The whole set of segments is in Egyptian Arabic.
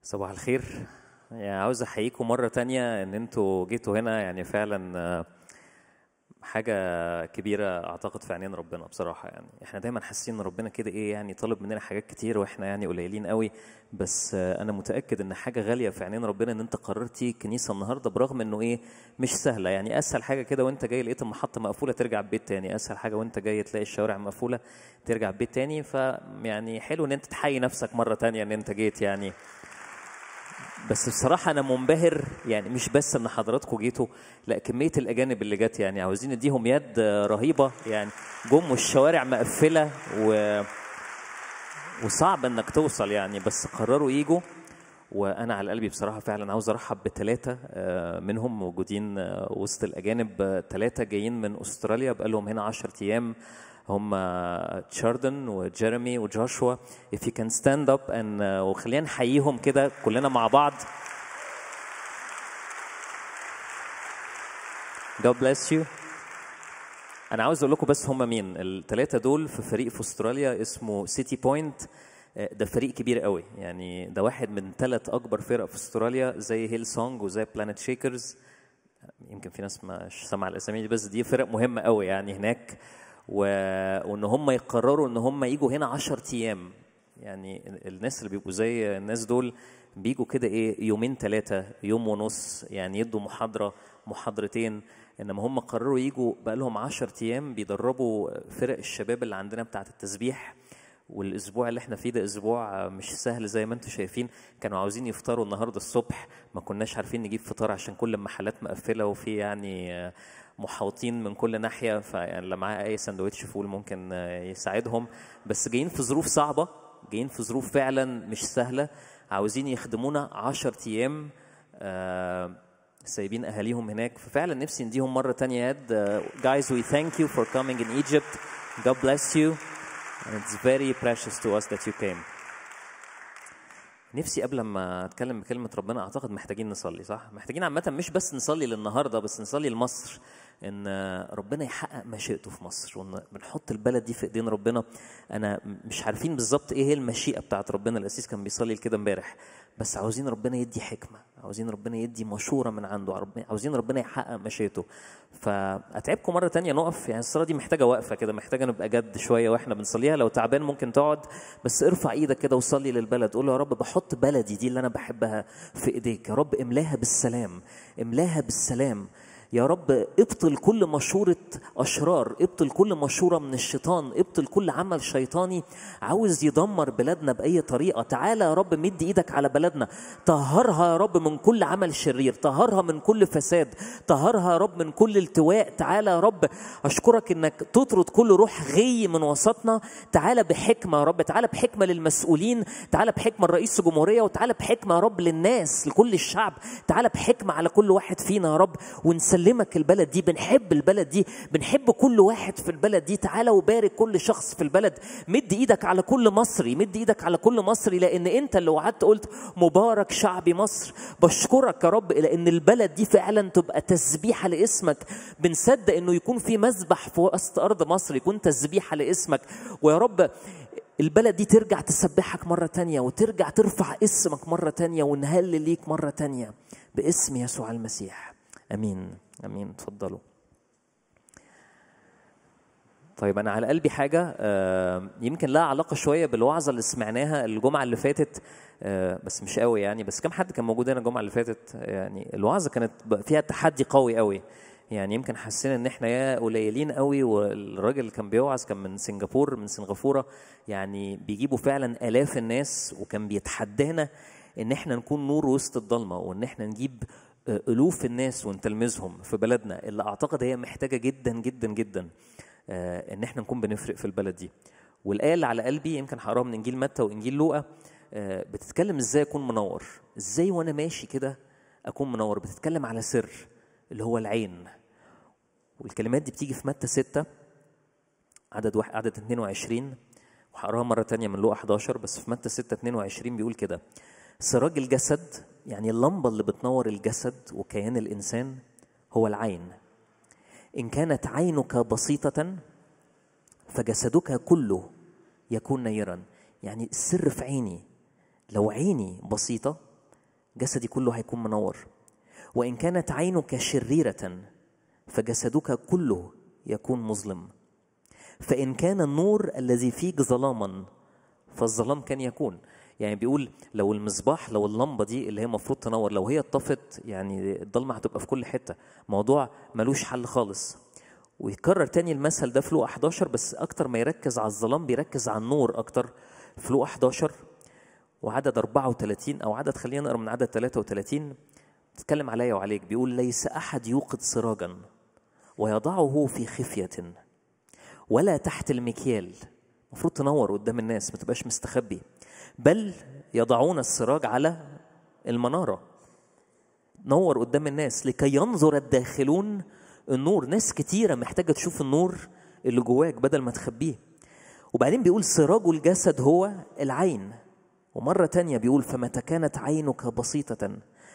صباح الخير يعني عاوز احييكم مرة تانية ان انتوا جيتوا هنا يعني فعلا آه، حاجة كبيرة اعتقد في عينين ربنا بصراحة يعني احنا دايما حاسين ان ربنا كده ايه يعني طالب مننا حاجات كتير واحنا يعني قليلين قوي بس آه، انا متأكد ان حاجة غالية في عينين ربنا ان انت قررتي كنيسة النهاردة برغم انه ايه مش سهلة يعني اسهل حاجة كده وانت جاي لقيت المحطة مقفولة ترجع بيت تاني اسهل حاجة وانت جاي تلاقي الشوارع مقفولة ترجع بيت تاني فيعني حلو ان انت تحيي نفسك مرة تانية ان انت جيت يعني بس بصراحة أنا منبهر يعني مش بس إن حضراتكم جيتوا لا كمية الأجانب اللي جت يعني عاوزين نديهم يد آه، رهيبة يعني جم والشوارع مقفلة و وصعب إنك توصل يعني بس قرروا يجوا وأنا على قلبي بصراحة فعلا عاوز أرحب بثلاثة آه، منهم موجودين آه، وسط الأجانب ثلاثة جايين من أستراليا بقالهم هنا 10 أيام هم تشاردن وجيرمي وجوشوا if you can stand up and uh, وخلينا نحييهم كده كلنا مع بعض God bless you انا عاوز اقول لكم بس هم مين الثلاثه دول في فريق في استراليا اسمه سيتي بوينت ده فريق كبير قوي يعني ده واحد من ثلاث اكبر فرق في استراليا زي هيل سونج وزي بلانت شيكرز يمكن في ناس مش سامعه الاسامي دي بس دي فرق مهمه قوي يعني هناك و... وان هم يقرروا ان هم يجوا هنا 10 ايام يعني ال- الناس اللي بيبقوا زي الناس دول بيجوا كده ايه يومين ثلاثه يوم ونص يعني يدوا محاضره محاضرتين انما هم قرروا يجوا بقى لهم 10 ايام بيدربوا فرق الشباب اللي عندنا بتاعه التسبيح والاسبوع اللي احنا فيه ده اسبوع مش سهل زي ما انتم شايفين كانوا عاوزين يفطروا النهارده الصبح ما كناش عارفين نجيب فطار عشان كل المحلات مقفله وفي يعني محاوطين من كل ناحيه فيعني اللي معاه اي سندوتش فول ممكن يساعدهم بس جايين في ظروف صعبه جايين في ظروف فعلا مش سهله عاوزين يخدمونا 10 ايام آه، سايبين اهاليهم هناك ففعلا نفسي نديهم مره تانية يد uh, guys we thank you for coming in Egypt God bless you and it's very precious to us that you came نفسي قبل ما اتكلم بكلمه ربنا اعتقد محتاجين نصلي صح محتاجين عامه مش بس نصلي للنهارده بس نصلي لمصر ان ربنا يحقق مشيئته في مصر وان بنحط البلد دي في ايدين ربنا انا مش عارفين بالظبط ايه هي المشيئه بتاعت ربنا الاسيس كان بيصلي كده امبارح بس عاوزين ربنا يدي حكمه عاوزين ربنا يدي مشوره من عنده رب- عاوزين ربنا يحقق مشيئته فاتعبكم مره تانية نقف يعني الصلاه دي محتاجه وقفه كده محتاجه نبقى جد شويه واحنا بنصليها لو تعبان ممكن تقعد بس ارفع ايدك كده وصلي للبلد قول له يا رب بحط بلدي دي اللي انا بحبها في ايديك يا رب املاها بالسلام املاها بالسلام يا رب ابطل كل مشورة أشرار ابطل كل مشورة من الشيطان ابطل كل عمل شيطاني عاوز يدمر بلادنا بأي طريقة تعالى يا رب مد إيدك على بلدنا طهرها يا رب من كل عمل شرير طهرها من كل فساد طهرها يا رب من كل التواء تعالى يا رب أشكرك إنك تطرد كل روح غي من وسطنا تعالى بحكمة يا رب تعالى بحكمة للمسؤولين تعالى بحكمة لرئيس الجمهورية وتعالى بحكمة يا رب للناس لكل الشعب تعالى بحكمة على كل واحد فينا يا رب ونسلمك البلد دي بنحب البلد دي بنحب كل واحد في البلد دي تعالى وبارك كل شخص في البلد مد ايدك على كل مصري مد ايدك على كل مصري لان انت اللي وعدت قلت مبارك شعبي مصر بشكرك يا رب لان البلد دي فعلا تبقى تسبيحه لاسمك بنصدق انه يكون في مذبح في وسط ارض مصر يكون تسبيحه لاسمك ويا رب البلد دي ترجع تسبحك مرة تانية وترجع ترفع اسمك مرة تانية ونهلل ليك مرة تانية باسم يسوع المسيح امين امين اتفضلوا طيب انا على قلبي حاجه آه، يمكن لها علاقه شويه بالوعظه اللي سمعناها الجمعه اللي فاتت آه، بس مش قوي يعني بس كم حد كان موجود هنا الجمعه اللي فاتت يعني الوعظه كانت ب- فيها تحدي قوي قوي يعني يمكن حسينا ان احنا يا قليلين قوي والراجل اللي كان بيوعظ كان من سنغافور من سنغافوره يعني بيجيبوا فعلا الاف الناس وكان بيتحدانا ان احنا نكون نور وسط الضلمه وان احنا نجيب آه، الوف الناس ونتلمذهم في بلدنا اللي اعتقد هي محتاجه جدا جدا جدا آه، ان احنا نكون بنفرق في البلد دي والايه اللي على قلبي يمكن هقراها من انجيل متى وانجيل لوقا آه، بتتكلم ازاي اكون منور ازاي وانا ماشي كده اكون منور بتتكلم على سر اللي هو العين والكلمات دي بتيجي في متى 6 عدد واحد عدد 22 وهقراها مرة تانية من لوقا 11 بس في متى 6 22 بيقول كده سراج الجسد يعني اللمبة اللي بتنور الجسد وكيان الإنسان هو العين إن كانت عينك بسيطة فجسدك كله يكون نيرا يعني السر في عيني لو عيني بسيطة جسدي كله هيكون منور وان كانت عينك شريره فجسدك كله يكون مظلم فان كان النور الذي فيك ظلاما فالظلام كان يكون يعني بيقول لو المصباح لو اللمبه دي اللي هي المفروض تنور لو هي اتطفت يعني الضلمه هتبقى في كل حته موضوع ملوش حل خالص ويكرر تاني المثل ده في لوقا 11 بس اكتر ما يركز على الظلام بيركز على النور اكتر في لوقا 11 وعدد 34 او عدد خلينا نقرا من عدد 33 بتتكلم عليا وعليك بيقول ليس احد يوقد سراجا ويضعه في خفيه ولا تحت المكيال المفروض تنور قدام الناس ما تبقاش مستخبي بل يضعون السراج على المناره نور قدام الناس لكي ينظر الداخلون النور ناس كتيرة محتاجة تشوف النور اللي جواك بدل ما تخبيه وبعدين بيقول سراج الجسد هو العين ومرة تانية بيقول فمتى كانت عينك بسيطة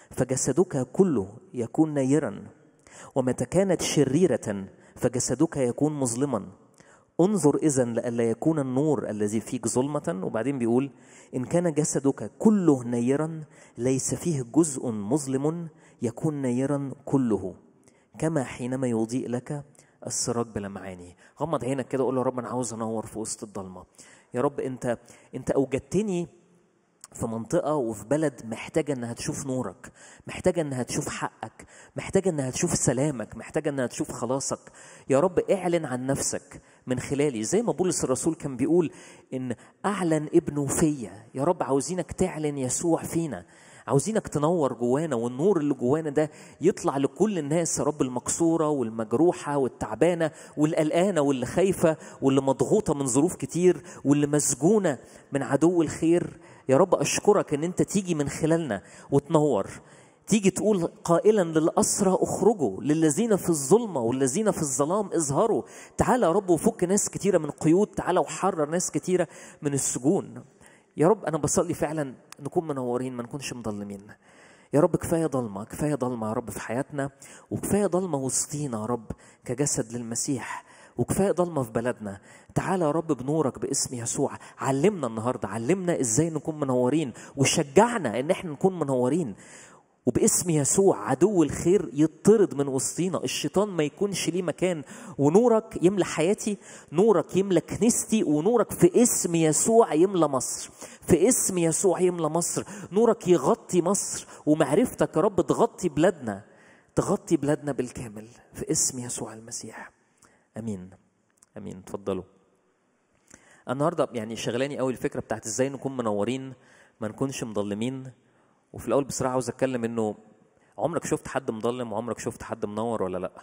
فجسدك كله يكون نيرا ومتى كانت شريرة فجسدك يكون مظلما انظر إذا لئلا يكون النور الذي فيك ظلمة وبعدين بيقول إن كان جسدك كله نيرا ليس فيه جزء مظلم يكون نيرا كله كما حينما يضيء لك السراج بلمعانه غمض عينك كده قول له يا رب انا عاوز انور في وسط الضلمه يا رب انت انت اوجدتني في منطقة وفي بلد محتاجة إنها تشوف نورك، محتاجة إنها تشوف حقك، محتاجة إنها تشوف سلامك، محتاجة إنها تشوف خلاصك. يا رب اعلن عن نفسك من خلالي، زي ما بولس الرسول كان بيقول إن أعلن ابنه فيا، يا رب عاوزينك تعلن يسوع فينا، عاوزينك تنور جوانا والنور اللي جوانا ده يطلع لكل الناس يا رب المكسوره والمجروحه والتعبانه والقلقانه واللي خايفه واللي مضغوطه من ظروف كتير واللي مسجونه من عدو الخير يا رب اشكرك ان انت تيجي من خلالنا وتنور تيجي تقول قائلا للأسرى اخرجوا للذين في الظلمة والذين في الظلام اظهروا تعالى يا رب وفك ناس كتيرة من قيود تعالى وحرر ناس كتيرة من السجون يا رب انا بصلي فعلا نكون منورين ما نكونش مضلمين يا رب كفايه ضلمه كفايه ضلمه يا رب في حياتنا وكفايه ضلمه وسطينا يا رب كجسد للمسيح وكفايه ضلمه في بلدنا تعالى يا رب بنورك باسم يسوع علمنا النهارده علمنا ازاي نكون منورين وشجعنا ان احنا نكون منورين وباسم يسوع عدو الخير يطرد من وسطينا الشيطان ما يكونش ليه مكان ونورك يملى حياتي نورك يملى كنيستي ونورك في اسم يسوع يملى مصر في اسم يسوع يملى مصر نورك يغطي مصر ومعرفتك يا رب تغطي بلادنا تغطي بلادنا بالكامل في اسم يسوع المسيح امين امين اتفضلوا النهارده يعني شغلاني قوي الفكره بتاعت ازاي نكون منورين ما نكونش مضلمين وفي الاول بصراحه عاوز اتكلم انه عمرك شفت حد مضلم وعمرك شفت حد منور ولا لا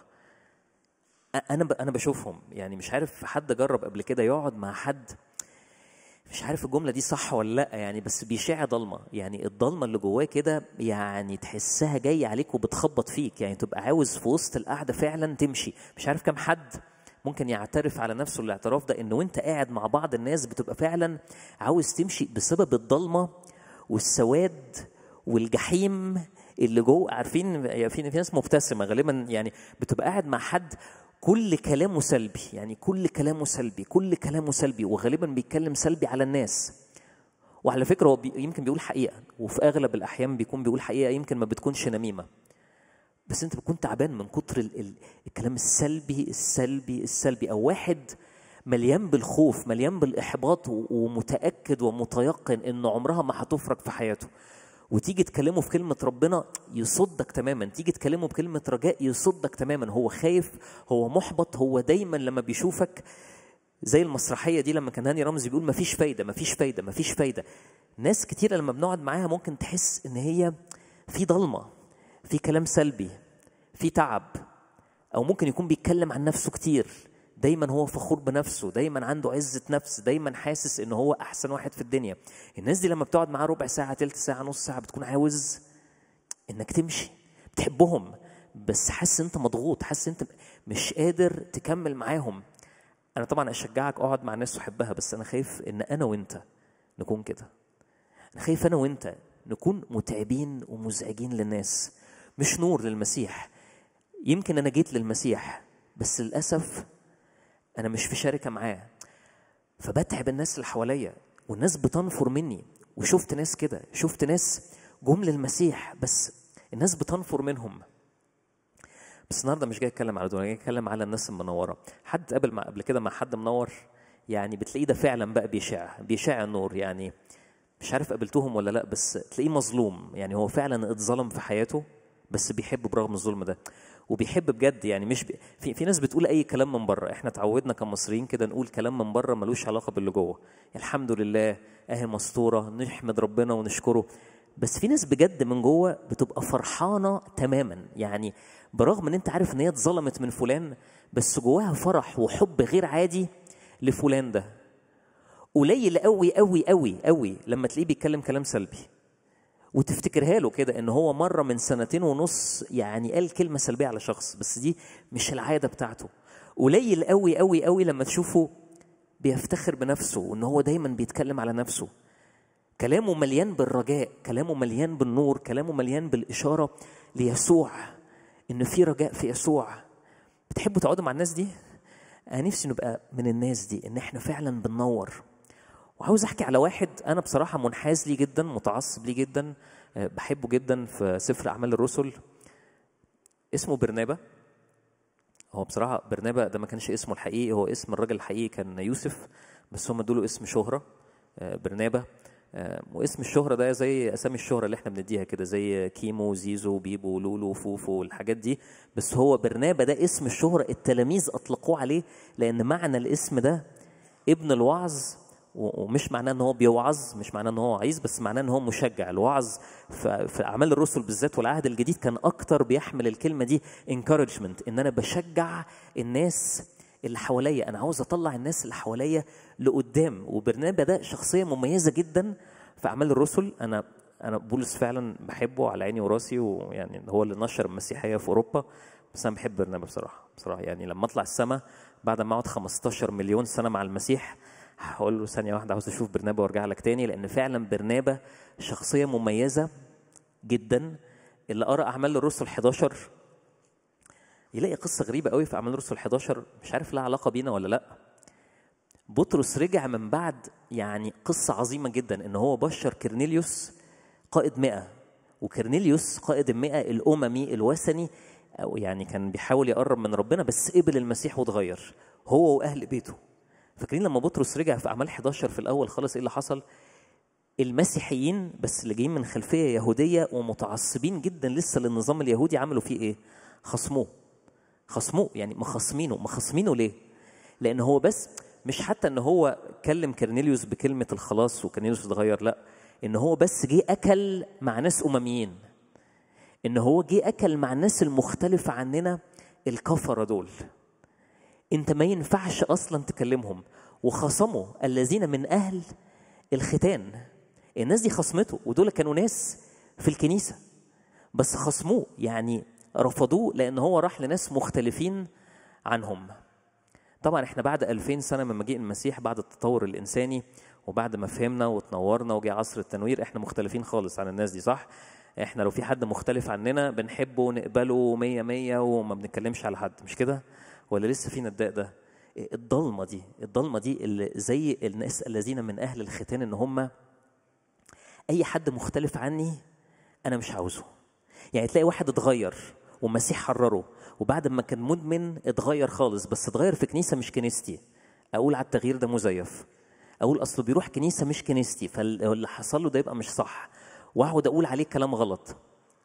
انا ب... انا بشوفهم يعني مش عارف حد جرب قبل كده يقعد مع حد مش عارف الجمله دي صح ولا لا يعني بس بيشع ضلمه يعني الضلمه اللي جواه كده يعني تحسها جايه عليك وبتخبط فيك يعني تبقى عاوز في وسط القعده فعلا تمشي مش عارف كم حد ممكن يعترف على نفسه الاعتراف ده ان وانت قاعد مع بعض الناس بتبقى فعلا عاوز تمشي بسبب الضلمه والسواد والجحيم اللي جوه عارفين في في ناس مبتسمه غالبا يعني بتبقى قاعد مع حد كل كلامه سلبي يعني كل كلامه سلبي كل كلامه سلبي وغالبا بيتكلم سلبي على الناس وعلى فكره هو بي يمكن بيقول حقيقه وفي اغلب الاحيان بيكون بيقول حقيقه يمكن ما بتكونش نميمه بس انت بتكون تعبان من كتر ال ال الكلام السلبي السلبي السلبي او واحد مليان بالخوف مليان بالاحباط ومتاكد ومتيقن ان عمرها ما هتفرج في حياته وتيجي تكلمه في كلمة ربنا يصدك تماما تيجي تكلمه بكلمة رجاء يصدك تماما هو خايف هو محبط هو دايما لما بيشوفك زي المسرحية دي لما كان هاني رمزي بيقول مفيش فايدة مفيش فايدة مفيش فايدة ناس كتيرة لما بنقعد معاها ممكن تحس ان هي في ضلمة في كلام سلبي في تعب او ممكن يكون بيتكلم عن نفسه كتير دايما هو فخور بنفسه دايما عنده عزة نفس دايما حاسس ان هو احسن واحد في الدنيا الناس دي لما بتقعد معاه ربع ساعة تلت ساعة نص ساعة بتكون عاوز انك تمشي بتحبهم بس حاسس انت مضغوط حاسس انت مش قادر تكمل معاهم انا طبعا اشجعك اقعد مع ناس تحبها بس انا خايف ان انا وانت نكون كده انا خايف انا وانت نكون متعبين ومزعجين للناس مش نور للمسيح يمكن انا جيت للمسيح بس للاسف انا مش في شركه معاه فبتعب الناس اللي حواليا والناس بتنفر مني وشفت ناس كده شفت ناس جم للمسيح بس الناس بتنفر منهم بس النهارده مش جاي اتكلم على دول جاي اتكلم على الناس المنوره حد قبل مع قبل كده مع حد منور يعني بتلاقيه ده فعلا بقى بيشع بيشع النور يعني مش عارف قابلتهم ولا لا بس تلاقيه مظلوم يعني هو فعلا اتظلم في حياته بس بيحب برغم الظلم ده وبيحب بجد يعني مش بي... في في ناس بتقول اي كلام من بره احنا اتعودنا كمصريين كده نقول كلام من بره ملوش علاقه باللي جوه الحمد لله اهي مستوره نحمد ربنا ونشكره بس في ناس بجد من جوه بتبقى فرحانه تماما يعني برغم ان انت عارف ان هي اتظلمت من فلان بس جواها فرح وحب غير عادي لفلان ده قليل قوي قوي قوي قوي لما تلاقيه بيتكلم كلام سلبي وتفتكرها له كده ان هو مره من سنتين ونص يعني قال كلمه سلبيه على شخص بس دي مش العاده بتاعته قليل قوي قوي قوي لما تشوفه بيفتخر بنفسه وان هو دايما بيتكلم على نفسه كلامه مليان بالرجاء كلامه مليان بالنور كلامه مليان بالاشاره ليسوع ان في رجاء في يسوع بتحبوا تقعدوا مع الناس دي انا نفسي نبقى من الناس دي ان احنا فعلا بننور وعاوز احكي على واحد انا بصراحه منحاز ليه جدا متعصب ليه جدا آه، بحبه جدا في سفر اعمال الرسل اسمه برنابا هو بصراحه برنابا ده ما كانش اسمه الحقيقي هو اسم الراجل الحقيقي كان يوسف بس هم ادوا له اسم شهره آه، برنابا آه، واسم الشهرة ده زي أسامي الشهرة اللي احنا بنديها كده زي كيمو زيزو بيبو لولو فوفو والحاجات دي بس هو برنابا ده اسم الشهرة التلاميذ أطلقوه عليه لأن معنى الاسم ده ابن الوعظ و- ومش معناه ان هو بيوعظ مش معناه ان هو وعيظ بس معناه ان هو مشجع الوعظ ف- في اعمال الرسل بالذات والعهد الجديد كان اكتر بيحمل الكلمه دي encouragement ان انا بشجع الناس اللي حواليا انا عاوز اطلع الناس اللي حواليا لقدام وبرنابا ده شخصيه مميزه جدا في اعمال الرسل انا انا بولس فعلا بحبه على عيني وراسي ويعني هو اللي نشر المسيحيه في اوروبا بس انا بحب برنابا بصراحه بصراحه يعني لما اطلع السما بعد ما اقعد 15 مليون سنه مع المسيح هقول له ثانيه واحده عاوز اشوف برنابا وارجع لك تاني لان فعلا برنابا شخصيه مميزه جدا اللي قرا اعمال الرسل 11 يلاقي قصه غريبه قوي في اعمال الرسل 11 مش عارف لها علاقه بينا ولا لا بطرس رجع من بعد يعني قصه عظيمه جدا ان هو بشر كرنيليوس قائد مئة وكرنيليوس قائد المئة الأممي الوثني أو يعني كان بيحاول يقرب من ربنا بس قبل المسيح واتغير هو وأهل بيته فاكرين لما بطرس رجع في أعمال 11 في الأول خالص إيه اللي حصل؟ المسيحيين بس اللي جايين من خلفية يهودية ومتعصبين جدا لسه للنظام اليهودي عملوا فيه إيه؟ خصموه خصموه يعني مخصمينه مخصمينه ليه؟ لأن هو بس مش حتى ان هو كلم كرنيليوس بكلمه الخلاص وكرنيليوس اتغير لا ان هو بس جه اكل مع ناس امميين ان هو جه اكل مع الناس المختلفه عننا الكفره دول انت ما ينفعش اصلا تكلمهم وخصموا الذين من اهل الختان الناس دي خصمته ودول كانوا ناس في الكنيسه بس خصموه يعني رفضوه لان هو راح لناس مختلفين عنهم طبعا احنا بعد 2000 سنه من مجيء المسيح بعد التطور الانساني وبعد ما فهمنا وتنورنا وجه عصر التنوير احنا مختلفين خالص عن الناس دي صح احنا لو في حد مختلف عننا بنحبه ونقبله مية مية وما بنتكلمش على حد مش كده ولا لسه فينا الداء ده الضلمه دي الضلمه دي اللي زي الناس الذين من اهل الختان ان هم اي حد مختلف عني انا مش عاوزه يعني تلاقي واحد اتغير والمسيح حرره وبعد ما كان مدمن اتغير خالص بس اتغير في كنيسه مش كنيستي اقول على التغيير ده مزيف اقول اصله بيروح كنيسه مش كنيستي فاللي حصل له ده يبقى مش صح واقعد اقول عليه كلام غلط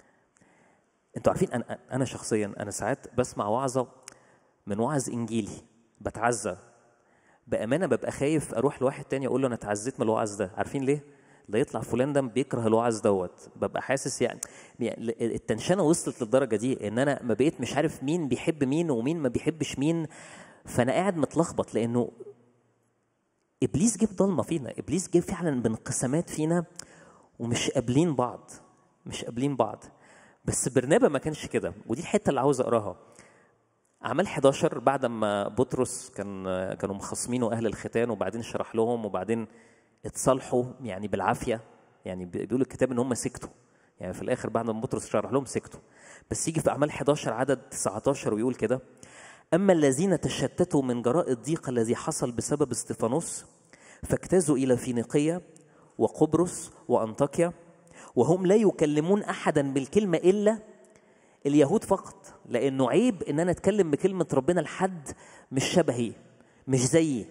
انتوا عارفين انا انا شخصيا انا ساعات بسمع وعظه من وعظ انجيلي بتعزى بامانه ببقى خايف اروح لواحد تاني اقول له انا اتعزيت من الوعظ ده عارفين ليه ده يطلع فلان ده بيكره الوعظ دوت ببقى حاسس يعني يعني التنشنه وصلت للدرجه دي ان انا ما بقيت مش عارف مين بيحب مين ومين ما بيحبش مين فانا قاعد متلخبط لانه ابليس جه ضلمه فينا ابليس جه فعلا بانقسامات فينا ومش قابلين بعض مش قابلين بعض بس برنابا ما كانش كده ودي الحته اللي عاوز اقراها اعمال 11 بعد ما بطرس كان كانوا مخصمينه اهل الختان وبعدين شرح لهم وبعدين اتصالحوا يعني بالعافيه يعني بيقول الكتاب ان هم سكتوا يعني في الاخر بعد ما بطرس شرح لهم سكتوا بس يجي في اعمال 11 عدد 19 ويقول كده اما الذين تشتتوا من جراء الضيق الذي حصل بسبب استفانوس فاجتازوا الى فينيقيه وقبرص وانطاكيا وهم لا يكلمون احدا بالكلمه الا اليهود فقط لانه عيب ان انا اتكلم بكلمه ربنا لحد مش شبهي مش زيي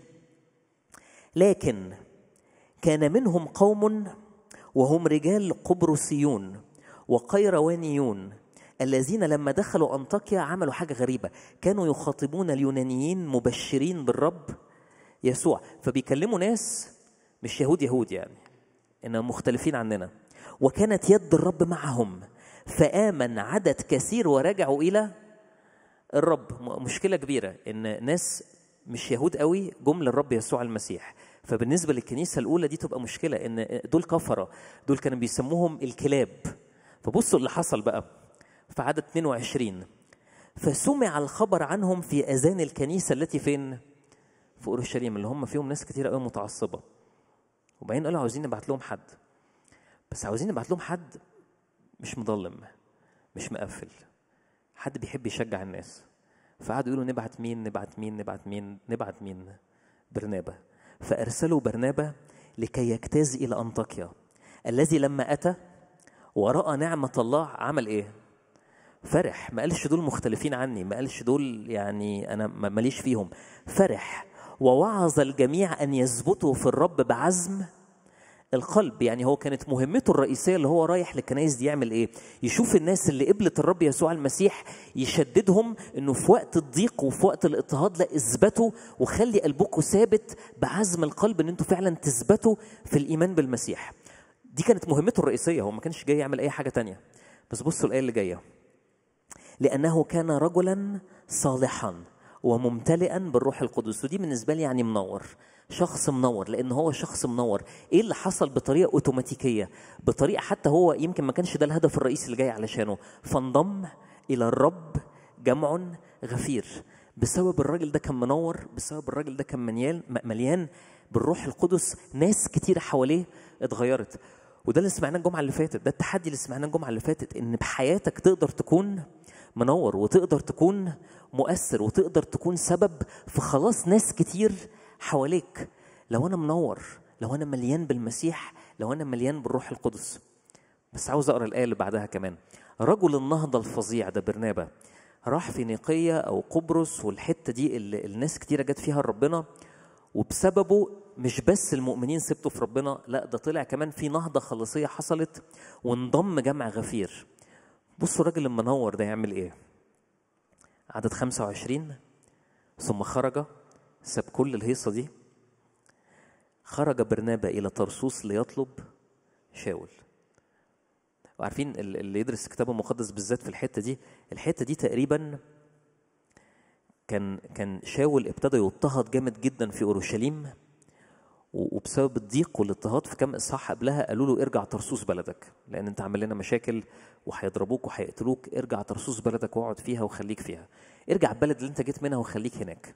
لكن كان منهم قوم وهم رجال قبرصيون وقيروانيون الذين لما دخلوا انطاكيا عملوا حاجه غريبه كانوا يخاطبون اليونانيين مبشرين بالرب يسوع فبيكلموا ناس مش يهود يهود يعني انهم مختلفين عننا وكانت يد الرب معهم فآمن عدد كثير ورجعوا إلى الرب مشكلة كبيرة إن ناس مش يهود قوي جم للرب يسوع المسيح فبالنسبة للكنيسة الأولى دي تبقى مشكلة إن دول كفرة دول كانوا بيسموهم الكلاب فبصوا اللي حصل بقى في عدد 22 فسمع الخبر عنهم في أذان الكنيسة التي فين؟ في أورشليم اللي هم فيهم ناس كتير قوي متعصبة وبعدين قالوا عاوزين نبعت لهم حد بس عاوزين نبعت لهم حد مش مضلم مش مقفل حد بيحب يشجع الناس فقعدوا يقولوا نبعت مين نبعت مين نبعت مين نبعت مين برنابا فأرسلوا برنابا لكي يجتاز إلى أنطاكيا الذي لما أتى ورأى نعمة الله عمل إيه؟ فرح ما قالش دول مختلفين عني ما قالش دول يعني أنا ماليش فيهم فرح ووعظ الجميع أن يثبتوا في الرب بعزم القلب يعني هو كانت مهمته الرئيسيه اللي هو رايح للكنائس دي يعمل ايه؟ يشوف الناس اللي قبلت الرب يسوع المسيح يشددهم انه في وقت الضيق وفي وقت الاضطهاد لا اثبتوا وخلي قلبكم ثابت بعزم القلب ان انتوا فعلا تثبتوا في الايمان بالمسيح. دي كانت مهمته الرئيسيه هو ما كانش جاي يعمل اي حاجه تانية. بس بصوا الايه اللي جايه. لانه كان رجلا صالحا وممتلئا بالروح القدس ودي بالنسبه لي يعني منور شخص منور لان هو شخص منور ايه اللي حصل بطريقه اوتوماتيكيه بطريقه حتى هو يمكن ما كانش ده الهدف الرئيسي اللي جاي علشانه فانضم الى الرب جمع غفير بسبب الراجل ده كان منور بسبب الراجل ده كان مليان مليان بالروح القدس ناس كتير حواليه اتغيرت وده اللي سمعناه الجمعه اللي فاتت ده التحدي اللي سمعناه الجمعه اللي فاتت ان بحياتك تقدر تكون منور وتقدر تكون مؤثر وتقدر تكون سبب في خلاص ناس كتير حواليك لو انا منور لو انا مليان بالمسيح لو انا مليان بالروح القدس بس عاوز اقرا الايه اللي بعدها كمان رجل النهضه الفظيع ده برنابا راح فينيقيه او قبرص والحته دي اللي الناس كتيره جت فيها لربنا وبسببه مش بس المؤمنين سبتوا في ربنا لا ده طلع كمان في نهضه خلاصيه حصلت وانضم جمع غفير بصوا الراجل المنور ده يعمل ايه عدد 25 ثم خرج ساب كل الهيصة دي خرج برنابا إلى طرسوس ليطلب شاول وعارفين اللي يدرس الكتاب المقدس بالذات في الحتة دي الحتة دي تقريبا كان كان شاول ابتدى يضطهد جامد جدا في اورشليم وبسبب الضيق والاضطهاد في كام اصحاح قبلها قالوا له ارجع طرسوس بلدك لان انت عامل لنا مشاكل وهيضربوك وهيقتلوك ارجع طرسوس بلدك واقعد فيها وخليك فيها ارجع البلد اللي انت جيت منها وخليك هناك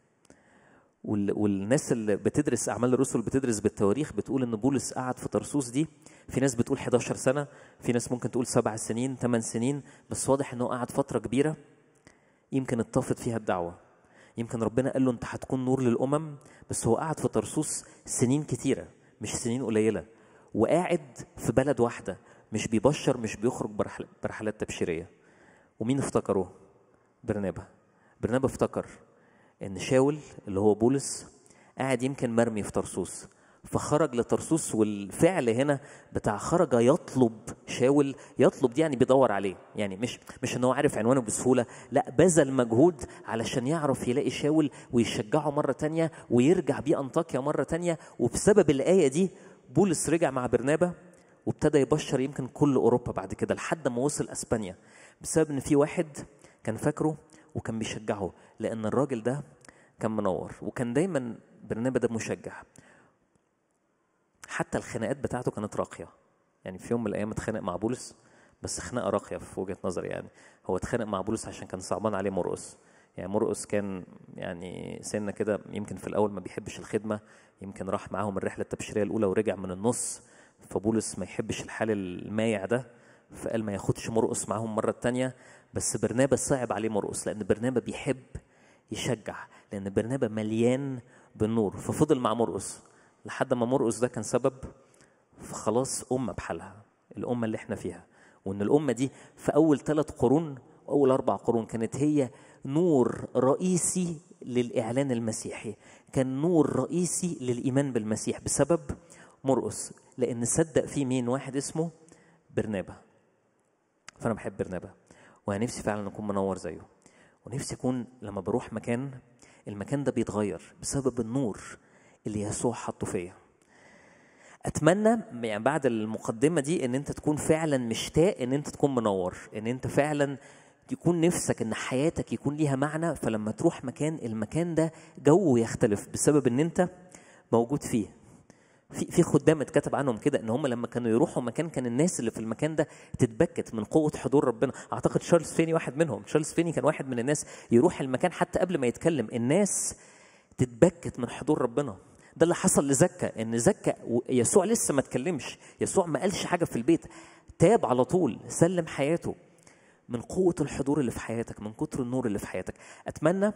والناس اللي بتدرس اعمال الرسل بتدرس بالتواريخ بتقول ان بولس قعد في طرسوس دي في ناس بتقول 11 سنه في ناس ممكن تقول سبع سنين ثمان سنين بس واضح انه قعد فتره كبيره يمكن اتطفت فيها الدعوه يمكن ربنا قال له انت هتكون نور للامم بس هو قعد في طرسوس سنين كتيره مش سنين قليله وقاعد في بلد واحده مش بيبشر مش بيخرج برحلات تبشيريه ومين افتكروه برنابا برنابا افتكر ان شاول اللي هو بولس قاعد يمكن مرمي في طرسوس فخرج لطرسوس والفعل هنا بتاع خرج يطلب شاول يطلب دي يعني بيدور عليه يعني مش مش ان هو عارف عنوانه بسهوله لا بذل مجهود علشان يعرف يلاقي شاول ويشجعه مره تانية ويرجع بيه انطاكيا مره تانية وبسبب الايه دي بولس رجع مع برنابا وابتدى يبشر يمكن كل اوروبا بعد كده لحد ما وصل اسبانيا بسبب ان في واحد كان فاكره وكان بيشجعه لان الراجل ده كان منور وكان دايما برنابا ده مشجع حتى الخناقات بتاعته كانت راقيه يعني في يوم من الايام اتخانق مع بولس بس خناقه راقيه في وجهه نظري يعني هو اتخانق مع بولس عشان كان صعبان عليه مرقس يعني مرقس كان يعني سنه كده يمكن في الاول ما بيحبش الخدمه يمكن راح معاهم الرحله التبشيريه الاولى ورجع من النص فبولس ما يحبش الحال المايع ده فقال ما ياخدش مرقس معاهم مره التانية بس برنابا صعب عليه مرقس لان برنابا بيحب يشجع لان برنابا مليان بالنور ففضل مع مرقس لحد ما مرقس ده كان سبب في خلاص امه بحالها الامه اللي احنا فيها وان الامه دي في اول ثلاث قرون اول اربع قرون كانت هي نور رئيسي للاعلان المسيحي كان نور رئيسي للايمان بالمسيح بسبب مرقس لان صدق فيه مين واحد اسمه برنابا فانا بحب برنابا ونفسي فعلا اكون منور زيه ونفسي اكون لما بروح مكان المكان ده بيتغير بسبب النور اللي يسوع حطه فيا اتمنى يعني بعد المقدمه دي ان انت تكون فعلا مشتاق ان انت تكون منور ان انت فعلا يكون نفسك ان حياتك يكون ليها معنى فلما تروح مكان المكان ده جو يختلف بسبب ان انت موجود فيه في في خدام اتكتب عنهم كده ان هم لما كانوا يروحوا مكان كان الناس اللي في المكان ده تتبكت من قوه حضور ربنا اعتقد تشارلز فيني واحد منهم تشارلز فيني كان واحد من الناس يروح المكان حتى قبل ما يتكلم الناس تتبكت من حضور ربنا ده اللي حصل لزكا ان زكا يسوع لسه ما اتكلمش يسوع ما قالش حاجه في البيت تاب على طول سلم حياته من قوه الحضور اللي في حياتك من كتر النور اللي في حياتك اتمنى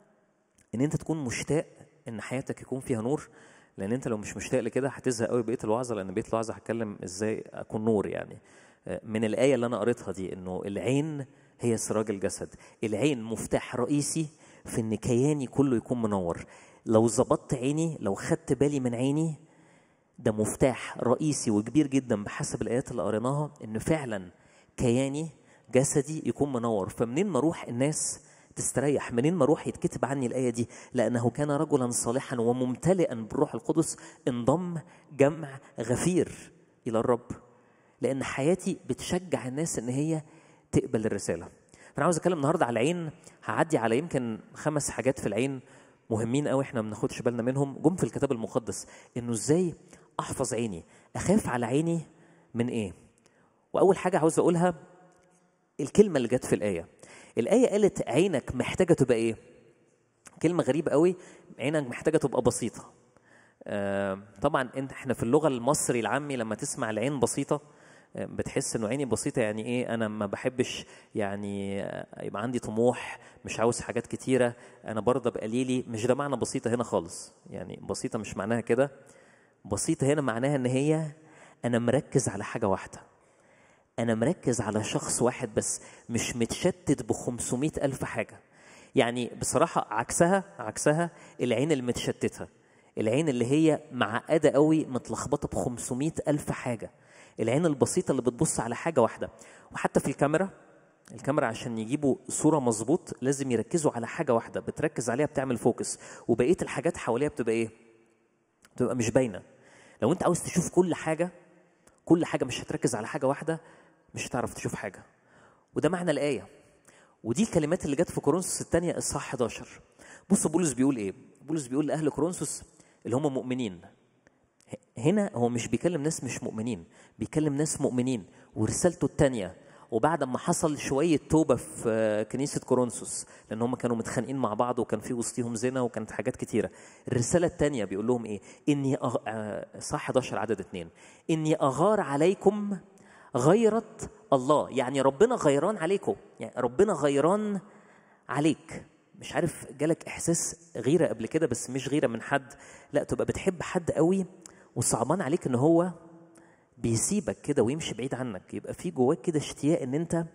ان انت تكون مشتاق ان حياتك يكون فيها نور لان انت لو مش مشتاق لكده هتزهق قوي بقيه الوعظه لان بقيه الوعظه هتكلم ازاي اكون نور يعني من الايه اللي انا قريتها دي انه العين هي سراج الجسد العين مفتاح رئيسي في ان كياني كله يكون منور لو ظبطت عيني لو خدت بالي من عيني ده مفتاح رئيسي وكبير جدا بحسب الايات اللي قريناها ان فعلا كياني جسدي يكون منور فمنين ما اروح الناس تستريح منين ما اروح يتكتب عني الايه دي لانه كان رجلا صالحا وممتلئا بالروح القدس انضم جمع غفير الى الرب لان حياتي بتشجع الناس ان هي تقبل الرساله فانا عاوز اتكلم النهارده على العين هعدي على يمكن خمس حاجات في العين مهمين قوي احنا ما بناخدش بالنا منهم جم في الكتاب المقدس انه ازاي احفظ عيني اخاف على عيني من ايه واول حاجه عاوز اقولها الكلمه اللي جت في الايه الايه قالت عينك محتاجه تبقى ايه كلمه غريبه قوي عينك محتاجه تبقى بسيطه آه طبعا انت احنا في اللغه المصري العامي لما تسمع العين بسيطه بتحس انه عيني بسيطه يعني ايه انا ما بحبش يعني يبقى عندي طموح مش عاوز حاجات كتيره انا برضه بقليلي مش ده معنى بسيطه هنا خالص يعني بسيطه مش معناها كده بسيطه هنا معناها ان هي انا مركز على حاجه واحده انا مركز على شخص واحد بس مش متشتت ب 500 الف حاجه يعني بصراحه عكسها عكسها العين المتشتته العين اللي هي معقده قوي متلخبطه ب 500 الف حاجه العين البسيطه اللي بتبص على حاجه واحده وحتى في الكاميرا الكاميرا عشان يجيبوا صوره مظبوط لازم يركزوا على حاجه واحده بتركز عليها بتعمل فوكس وبقيه الحاجات حواليها بتبقى ايه بتبقى مش باينه لو انت عاوز تشوف كل حاجه كل حاجه مش هتركز على حاجه واحده مش هتعرف تشوف حاجه وده معنى الايه ودي الكلمات اللي جت في كورنثوس الثانيه اصحاح 11 بص بولس بيقول ايه بولس بيقول لاهل كورنثوس اللي هم مؤمنين هنا هو مش بيكلم ناس مش مؤمنين بيكلم ناس مؤمنين ورسالته الثانيه وبعد ما حصل شويه توبه في كنيسه كورنثوس لان هم كانوا متخانقين مع بعض وكان في وسطهم زنا وكانت حاجات كتيره الرساله الثانيه بيقول لهم ايه اني أغ... صح 11 عدد اثنين اني اغار عليكم غيرة الله يعني ربنا غيران عليكم يعني ربنا غيران عليك مش عارف جالك احساس غيره قبل كده بس مش غيره من حد لا تبقى بتحب حد قوي وصعبان عليك ان هو بيسيبك كده ويمشي بعيد عنك يبقى في جواك كده اشتياق ان انت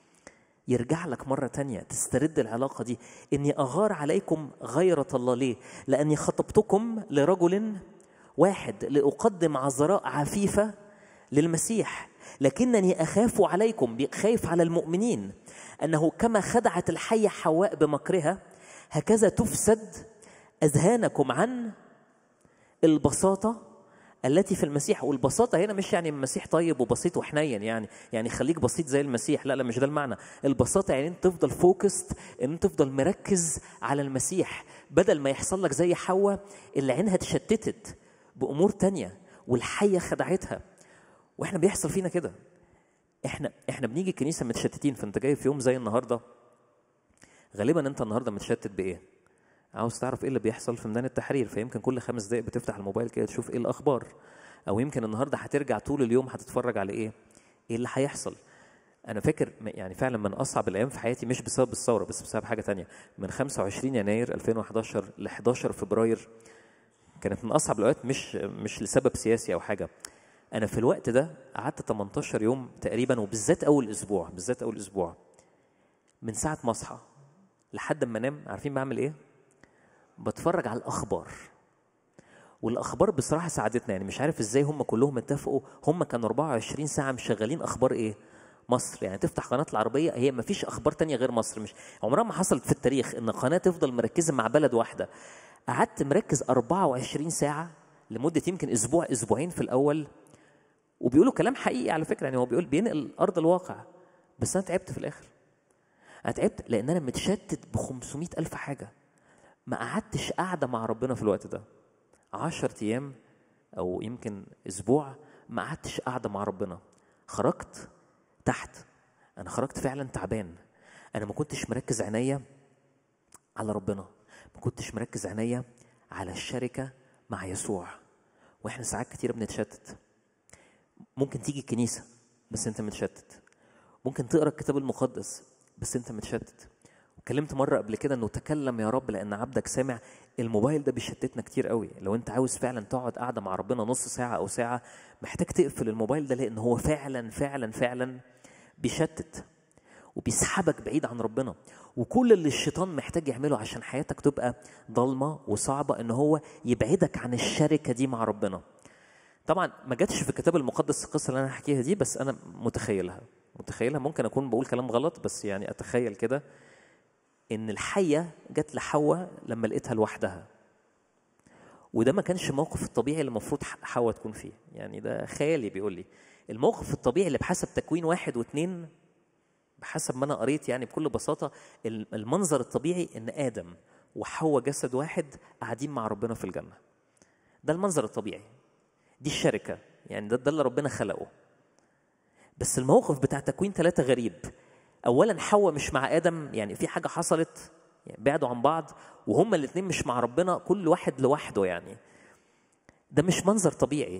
يرجع لك مرة تانية تسترد العلاقة دي إني أغار عليكم غيرة الله ليه؟ لأني خطبتكم لرجل واحد لأقدم عذراء عفيفة للمسيح لكنني أخاف عليكم خايف على المؤمنين أنه كما خدعت الحية حواء بمكرها هكذا تفسد أذهانكم عن البساطة التي في المسيح والبساطة هنا مش يعني المسيح طيب وبسيط وحنين يعني يعني خليك بسيط زي المسيح لا لا مش ده المعنى البساطة يعني انت تفضل فوكست ان انت تفضل مركز على المسيح بدل ما يحصل لك زي حواء اللي عينها اتشتتت بأمور تانية والحية خدعتها واحنا بيحصل فينا كده احنا احنا بنيجي الكنيسه متشتتين فانت جاي في يوم زي النهارده غالبا انت النهارده متشتت بايه عاوز تعرف ايه اللي بيحصل في ميدان التحرير فيمكن كل خمس دقائق بتفتح الموبايل كده تشوف ايه الاخبار او يمكن النهارده هترجع طول اليوم هتتفرج على ايه ايه اللي هيحصل انا فاكر يعني فعلا من اصعب الايام في حياتي مش بسبب الثوره بس بسبب حاجه تانية من 25 يناير 2011 ل 11 فبراير كانت من اصعب الاوقات مش مش لسبب سياسي او حاجه انا في الوقت ده قعدت 18 يوم تقريبا وبالذات اول اسبوع بالذات اول اسبوع من ساعه ما اصحى لحد ما انام عارفين بعمل ايه بتفرج على الاخبار والاخبار بصراحه ساعدتنا يعني مش عارف ازاي هم كلهم اتفقوا هم كانوا 24 ساعه مشغلين اخبار ايه مصر يعني تفتح قناه العربيه هي ما فيش اخبار تانية غير مصر مش عمرها ما حصلت في التاريخ ان قناه تفضل مركزه مع بلد واحده قعدت مركز 24 ساعه لمده يمكن اسبوع اسبوعين في الاول وبيقولوا كلام حقيقي على فكره يعني هو بيقول بينقل ارض الواقع بس انا تعبت في الاخر انا تعبت لان انا متشتت ب 500 الف حاجه ما قعدتش قاعده مع ربنا في الوقت ده 10 ايام او يمكن اسبوع ما قعدتش قاعده مع ربنا خرجت تحت انا خرجت فعلا تعبان انا ما كنتش مركز عينيا على ربنا ما كنتش مركز عينيا على الشركه مع يسوع واحنا ساعات كتير بنتشتت ممكن تيجي الكنيسه بس انت متشتت ممكن تقرا الكتاب المقدس بس انت متشتت اتكلمت مره قبل كده انه تكلم يا رب لان عبدك سامع الموبايل ده بيشتتنا كتير قوي لو انت عاوز فعلا تقعد قاعده مع ربنا نص ساعه او ساعه محتاج تقفل الموبايل ده لان هو فعلا فعلا فعلا بيشتت وبيسحبك بعيد عن ربنا وكل اللي الشيطان محتاج يعمله عشان حياتك تبقى ضلمه وصعبه ان هو يبعدك عن الشركه دي مع ربنا طبعا ما جاتش في الكتاب المقدس القصه اللي انا هحكيها دي بس انا متخيلها متخيلها ممكن اكون بقول كلام غلط بس يعني اتخيل كده ان الحيه جت لحواء لما لقيتها لوحدها وده ما كانش موقف الطبيعي اللي المفروض حواء تكون فيه يعني ده خيالي بيقول لي الموقف الطبيعي اللي بحسب تكوين واحد واثنين بحسب ما انا قريت يعني بكل بساطه المنظر الطبيعي ان ادم وحواء جسد واحد قاعدين مع ربنا في الجنه ده المنظر الطبيعي دي الشركه يعني ده, ده اللي ربنا خلقه بس الموقف بتاع تكوين ثلاثة غريب اولا حواء مش مع ادم يعني في حاجه حصلت يعني بعدوا عن بعض وهما الاثنين مش مع ربنا كل واحد لوحده يعني ده مش منظر طبيعي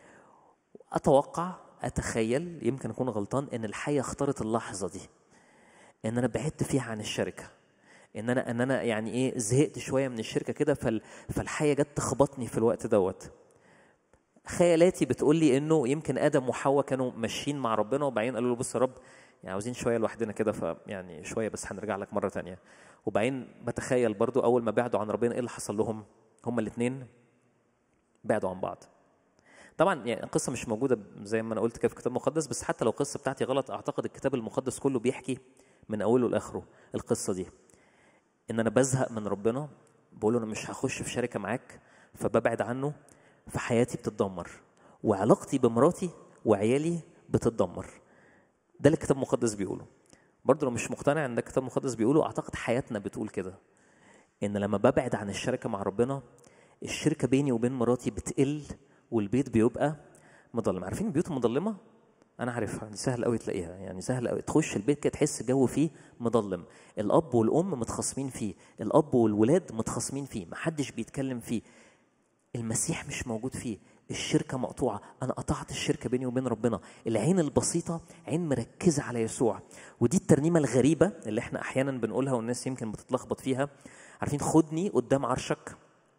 اتوقع اتخيل يمكن اكون غلطان ان الحياه اختارت اللحظه دي ان انا بعدت فيها عن الشركه ان انا ان انا يعني ايه زهقت شويه من الشركه كده فال فالحياه جت تخبطني في الوقت دوت خيالاتي بتقول لي انه يمكن ادم وحواء كانوا ماشيين مع ربنا وبعدين قالوا له بص يا رب يعني عاوزين شويه لوحدنا كده فيعني شويه بس هنرجع لك مره تانية وبعدين بتخيل برضو اول ما بعدوا عن ربنا ايه اللي حصل لهم هما الاثنين بعدوا عن بعض طبعا يعني القصه مش موجوده زي ما انا قلت كده في الكتاب المقدس بس حتى لو القصه بتاعتي غلط اعتقد الكتاب المقدس كله بيحكي من اوله لاخره القصه دي ان انا بزهق من ربنا بقول انا مش هخش في شركه معاك فببعد عنه فحياتي بتتدمر وعلاقتي بمراتي وعيالي بتتدمر ده اللي الكتاب المقدس بيقوله برضه لو مش مقتنع ان ده الكتاب المقدس بيقوله اعتقد حياتنا بتقول كده ان لما ببعد عن الشركه مع ربنا الشركه بيني وبين مراتي بتقل والبيت بيبقى مظلم عارفين البيوت المظلمه انا عارفها دي سهل قوي تلاقيها يعني سهل قوي تخش البيت كده تحس الجو فيه مظلم الاب والام متخاصمين فيه الاب والولاد متخاصمين فيه محدش بيتكلم فيه المسيح مش موجود فيه الشركه مقطوعه انا قطعت الشركه بيني وبين ربنا العين البسيطه عين مركزه على يسوع ودي الترنيمه الغريبه اللي احنا احيانا بنقولها والناس يمكن بتتلخبط فيها عارفين خدني قدام عرشك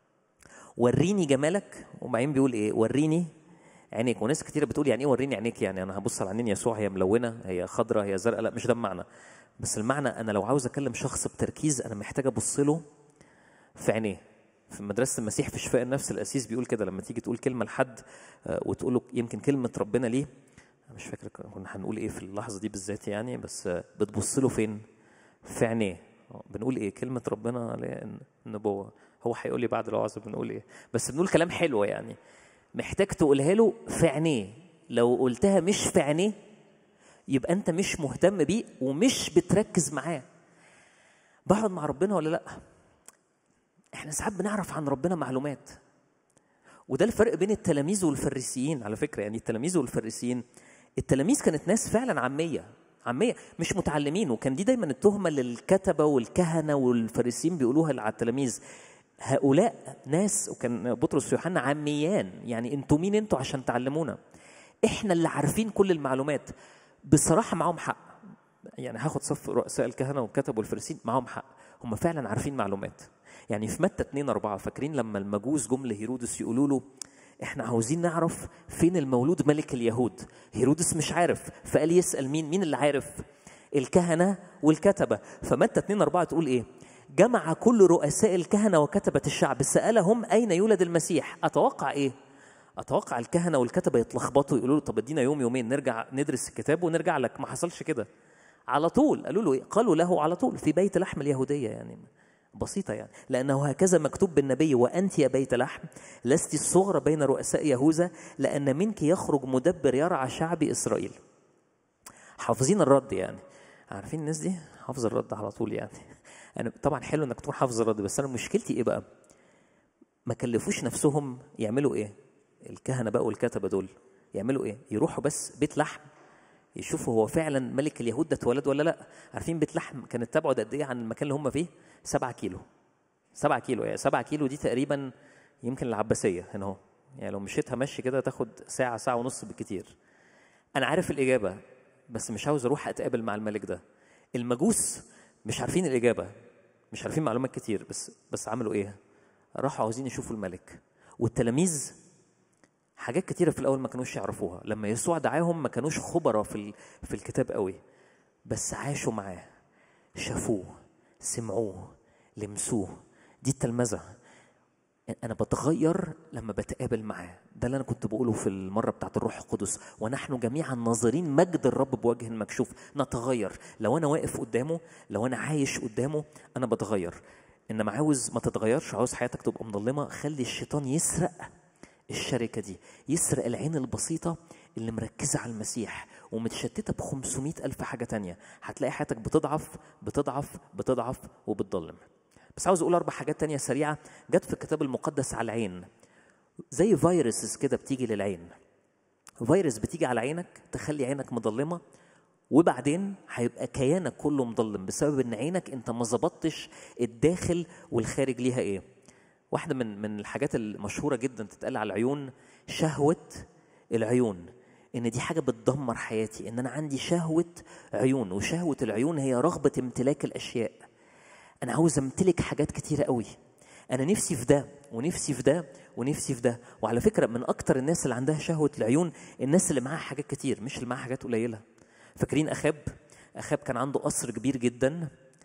وريني جمالك وبعدين بيقول ايه وريني عينيك وناس كتيره بتقول يعني ايه وريني عينيك يعني انا هبص على عينين يسوع هي ملونه هي خضراء هي زرقاء لا مش ده المعنى بس المعنى انا لو عاوز اكلم شخص بتركيز انا محتاج ابص له في عينيه في مدرسه المسيح في شفاء النفس الاسيس بيقول كده لما تيجي تقول كلمه لحد وتقول له يمكن كلمه ربنا ليه مش فاكر كنا هنقول ايه في اللحظه دي بالذات يعني بس بتبص له فين في عينيه بنقول ايه كلمه ربنا النبوه هو هيقول لي بعد الوعظه بنقول ايه بس بنقول كلام حلو يعني محتاج تقولها له في عينيه لو قلتها مش في عينيه يبقى انت مش مهتم بيه ومش بتركز معاه بقعد مع ربنا ولا لا احنا ساعات بنعرف عن ربنا معلومات وده الفرق بين التلاميذ والفريسيين على فكره يعني التلاميذ والفريسيين التلاميذ كانت ناس فعلا عاميه عاميه مش متعلمين وكان دي دايما التهمه للكتبه والكهنه والفريسيين بيقولوها على التلاميذ هؤلاء ناس وكان بطرس ويوحنا عاميان يعني انتوا مين انتوا عشان تعلمونا احنا اللي عارفين كل المعلومات بصراحه معاهم حق يعني هاخد صف رؤساء الكهنه والكتب والفريسيين معاهم حق هم فعلا عارفين معلومات يعني في متى 2 4 فاكرين لما المجوس جم لهيرودس يقولوا له احنا عاوزين نعرف فين المولود ملك اليهود هيرودس مش عارف فقال يسال مين مين اللي عارف الكهنه والكتبه فمتى 2 4 تقول ايه جمع كل رؤساء الكهنه وكتبه الشعب سالهم اين يولد المسيح اتوقع ايه اتوقع الكهنه والكتبه يتلخبطوا يقولوا له طب ادينا يوم يومين نرجع ندرس الكتاب ونرجع لك ما حصلش كده على طول قالوا له إيه؟ قالوا له على طول في بيت لحم اليهوديه يعني بسيطة يعني لأنه هكذا مكتوب بالنبي وأنت يا بيت لحم لست الصغرى بين رؤساء يهوذا لأن منك يخرج مدبر يرعى شعب إسرائيل حافظين الرد يعني عارفين الناس دي حافظ الرد على طول يعني أنا طبعا حلو إنك تكون حافظ الرد بس أنا مشكلتي إيه بقى ما كلفوش نفسهم يعملوا إيه الكهنة بقى والكتبة دول يعملوا إيه يروحوا بس بيت لحم يشوفوا هو فعلا ملك اليهود ده اتولد ولا لا عارفين بيت لحم كانت تبعد قد ايه عن المكان اللي هم فيه سبعة كيلو سبعة كيلو يعني سبعة كيلو دي تقريبا يمكن العباسية هنا اهو يعني لو مشيتها مشي كده تاخد ساعة ساعة ونص بالكتير أنا عارف الإجابة بس مش عاوز أروح أتقابل مع الملك ده المجوس مش عارفين الإجابة مش عارفين معلومات كتير بس بس عملوا إيه؟ راحوا عاوزين يشوفوا الملك والتلاميذ حاجات كتيرة في الأول ما كانوش يعرفوها لما يسوع دعاهم ما كانوش خبرة في في الكتاب قوي بس عاشوا معاه شافوه سمعوه لمسوه دي التلمذة أنا بتغير لما بتقابل معاه ده اللي أنا كنت بقوله في المرة بتاعت الروح القدس ونحن جميعا ناظرين مجد الرب بوجه مكشوف نتغير لو أنا واقف قدامه لو أنا عايش قدامه أنا بتغير إنما عاوز ما تتغيرش عاوز حياتك تبقى مظلمة خلي الشيطان يسرق الشركة دي يسرق العين البسيطة اللي مركزة على المسيح ومتشتتة ب 500 ألف حاجة تانية هتلاقي حياتك بتضعف بتضعف بتضعف وبتضلم بس عاوز أقول أربع حاجات تانية سريعة جت في الكتاب المقدس على العين زي فيروسز كده بتيجي للعين فيروس بتيجي على عينك تخلي عينك مضلمة وبعدين هيبقى كيانك كله مضلم بسبب ان عينك انت ما ظبطتش الداخل والخارج ليها ايه واحده من من الحاجات المشهوره جدا تتقال على العيون شهوه العيون ان دي حاجه بتدمر حياتي ان انا عندي شهوه عيون وشهوه العيون هي رغبه امتلاك الاشياء انا عاوز امتلك حاجات كتيره قوي انا نفسي في ده ونفسي في ده ونفسي في ده وعلى فكره من اكتر الناس اللي عندها شهوه العيون الناس اللي معاها حاجات كتير مش اللي معاها حاجات قليله فاكرين اخاب اخاب كان عنده قصر كبير جدا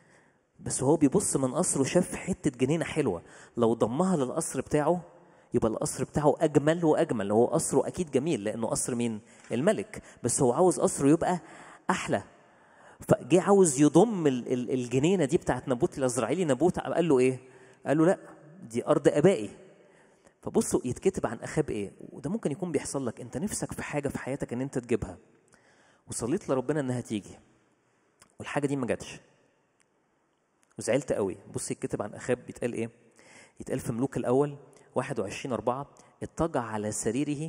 بس هو بيبص من قصره شاف حته جنينه حلوه لو ضمها للقصر بتاعه يبقى القصر بتاعه اجمل واجمل هو قصره اكيد جميل لانه قصر مين الملك بس هو عاوز قصره يبقى احلى فجه عاوز يضم الجنينه دي بتاعت نبوت الازرعيلي نبوت قال له ايه قال له لا دي ارض ابائي فبصوا يتكتب عن اخاب ايه وده ممكن يكون بيحصل لك انت نفسك في حاجه في حياتك ان انت تجيبها وصليت لربنا انها تيجي والحاجه دي ما جاتش وزعلت قوي بص يتكتب عن اخاب بيتقال ايه يتقال في ملوك الاول 21 4 اضطجع على سريره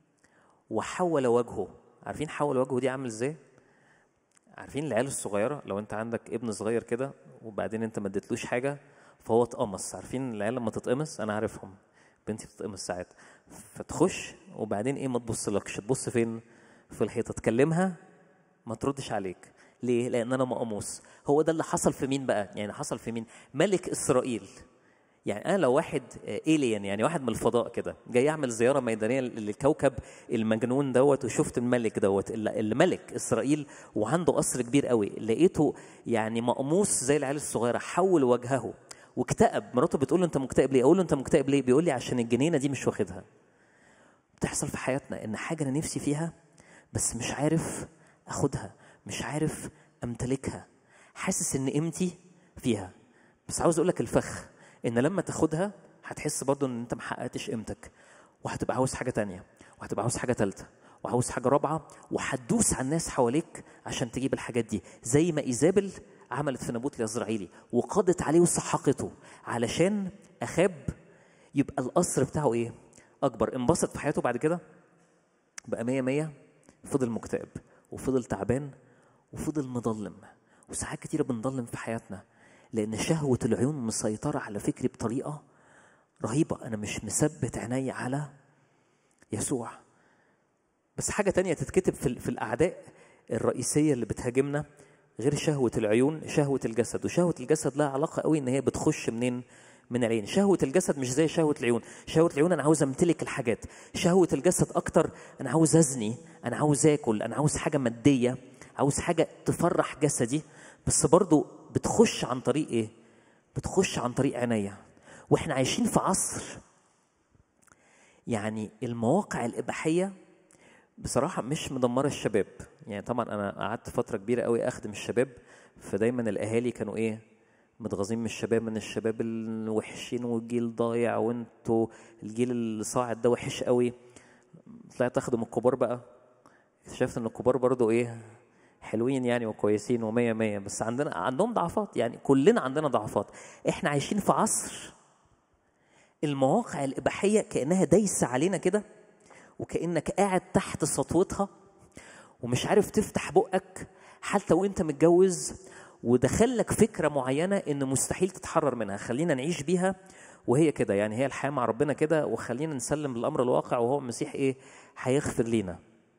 وحول وجهه عارفين حول وجهه دي عامل ازاي عارفين العيال الصغيره لو انت عندك ابن صغير كده وبعدين انت ما اديتلوش حاجه فهو اتقمص عارفين العيال لما تتقمص انا عارفهم بنتي بتتقمص ساعات فتخش وبعدين ايه ما تبصلكش تبص فين في الحيطه تكلمها ما تردش عليك ليه؟ لأن أنا مقموص هو ده اللي حصل في مين بقى؟ يعني حصل في مين؟ ملك إسرائيل يعني أنا لو واحد إيليان يعني واحد من الفضاء كده جاي أعمل زيارة ميدانية للكوكب المجنون دوت وشفت الملك دوت الملك إسرائيل وعنده قصر كبير قوي لقيته يعني مقموص زي العيال الصغيرة حول وجهه واكتئب مراته بتقول له أنت مكتئب ليه؟ أقول له أنت مكتئب ليه؟ بيقول لي عشان الجنينة دي مش واخدها بتحصل في حياتنا إن حاجة أنا نفسي فيها بس مش عارف أخدها مش عارف امتلكها حاسس ان قيمتي فيها بس عاوز اقول لك الفخ ان لما تاخدها هتحس برضه ان انت محققتش قيمتك وهتبقى عاوز حاجه تانية وهتبقى عاوز حاجه تالتة وعاوز حاجه رابعه وهتدوس على الناس حواليك عشان تجيب الحاجات دي زي ما ايزابل عملت في نابوت الازرعيلي وقضت عليه وسحقته علشان اخاب يبقى القصر بتاعه ايه اكبر انبسط في حياته بعد كده بقى مية مية فضل مكتئب وفضل تعبان وفضل مضلم وساعات كتيرة بنضلم في حياتنا لأن شهوة العيون مسيطرة على فكري بطريقة رهيبة أنا مش مثبت عيني على يسوع بس حاجة تانية تتكتب في, في الأعداء الرئيسية اللي بتهاجمنا غير شهوة العيون شهوة الجسد وشهوة الجسد لها علاقة قوي إن هي بتخش منين من العين شهوة الجسد مش زي شهوة العيون شهوة العيون أنا عاوز أمتلك الحاجات شهوة الجسد أكتر أنا عاوز أزني أنا عاوز آكل أنا عاوز حاجة مادية عاوز حاجة تفرح جسدي بس برضو بتخش عن طريق إيه بتخش عن طريق عينيا وإحنا عايشين في عصر يعني المواقع الإباحية بصراحة مش مدمرة الشباب يعني طبعا أنا قعدت فترة كبيرة قوي أخدم الشباب فدايما الأهالي كانوا إيه متغاظين من الشباب من الشباب الوحشين والجيل ضايع وانتوا الجيل الصاعد ده وحش قوي طلعت اخدم الكبار بقى اكتشفت ان الكبار برضو ايه حلوين يعني وكويسين ومية مية بس عندنا عندهم ضعفات يعني كلنا عندنا ضعفات احنا عايشين في عصر المواقع الإباحية كأنها دايسة علينا كده وكأنك قاعد تحت سطوتها ومش عارف تفتح بقك حتى وانت متجوز ودخلك فكرة معينة ان مستحيل تتحرر منها خلينا نعيش بيها وهي كده يعني هي الحياة مع ربنا كده وخلينا نسلم للأمر الواقع وهو المسيح ايه هيغفر لينا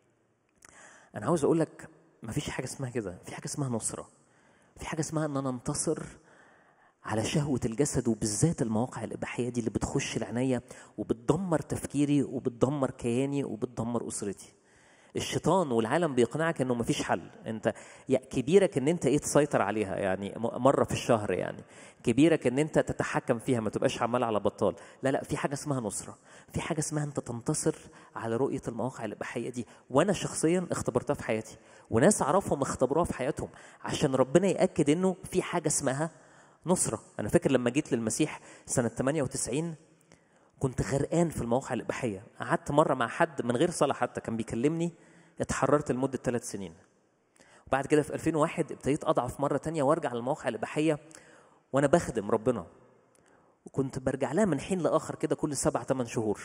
انا عاوز اقول لك مفيش حاجة اسمها كده في حاجة اسمها نصرة في حاجة اسمها ان انا انتصر على شهوة الجسد وبالذات المواقع الإباحية دي اللي بتخش العناية وبتدمر تفكيري وبتدمر كياني وبتدمر أسرتي الشيطان والعالم بيقنعك انه مفيش حل انت يعني كبيرك ان انت ايه تسيطر عليها يعني مره في الشهر يعني كبيرك ان انت تتحكم فيها ما تبقاش عمال على بطال لا لا في حاجه اسمها نصره في حاجه اسمها انت تنتصر على رؤيه المواقع الاباحيه دي وانا شخصيا اختبرتها في حياتي وناس اعرفهم اختبروها في حياتهم عشان ربنا ياكد انه في حاجه اسمها نصره انا فاكر لما جيت للمسيح سنه 98 كنت غرقان في المواقع الإباحية قعدت مرة مع حد من غير صلاة حتى كان بيكلمني اتحررت لمدة ثلاث سنين وبعد كده في 2001 ابتديت أضعف مرة تانية وارجع للمواقع الإباحية وأنا بخدم ربنا وكنت برجع لها من حين لآخر كده كل سبع ثمان شهور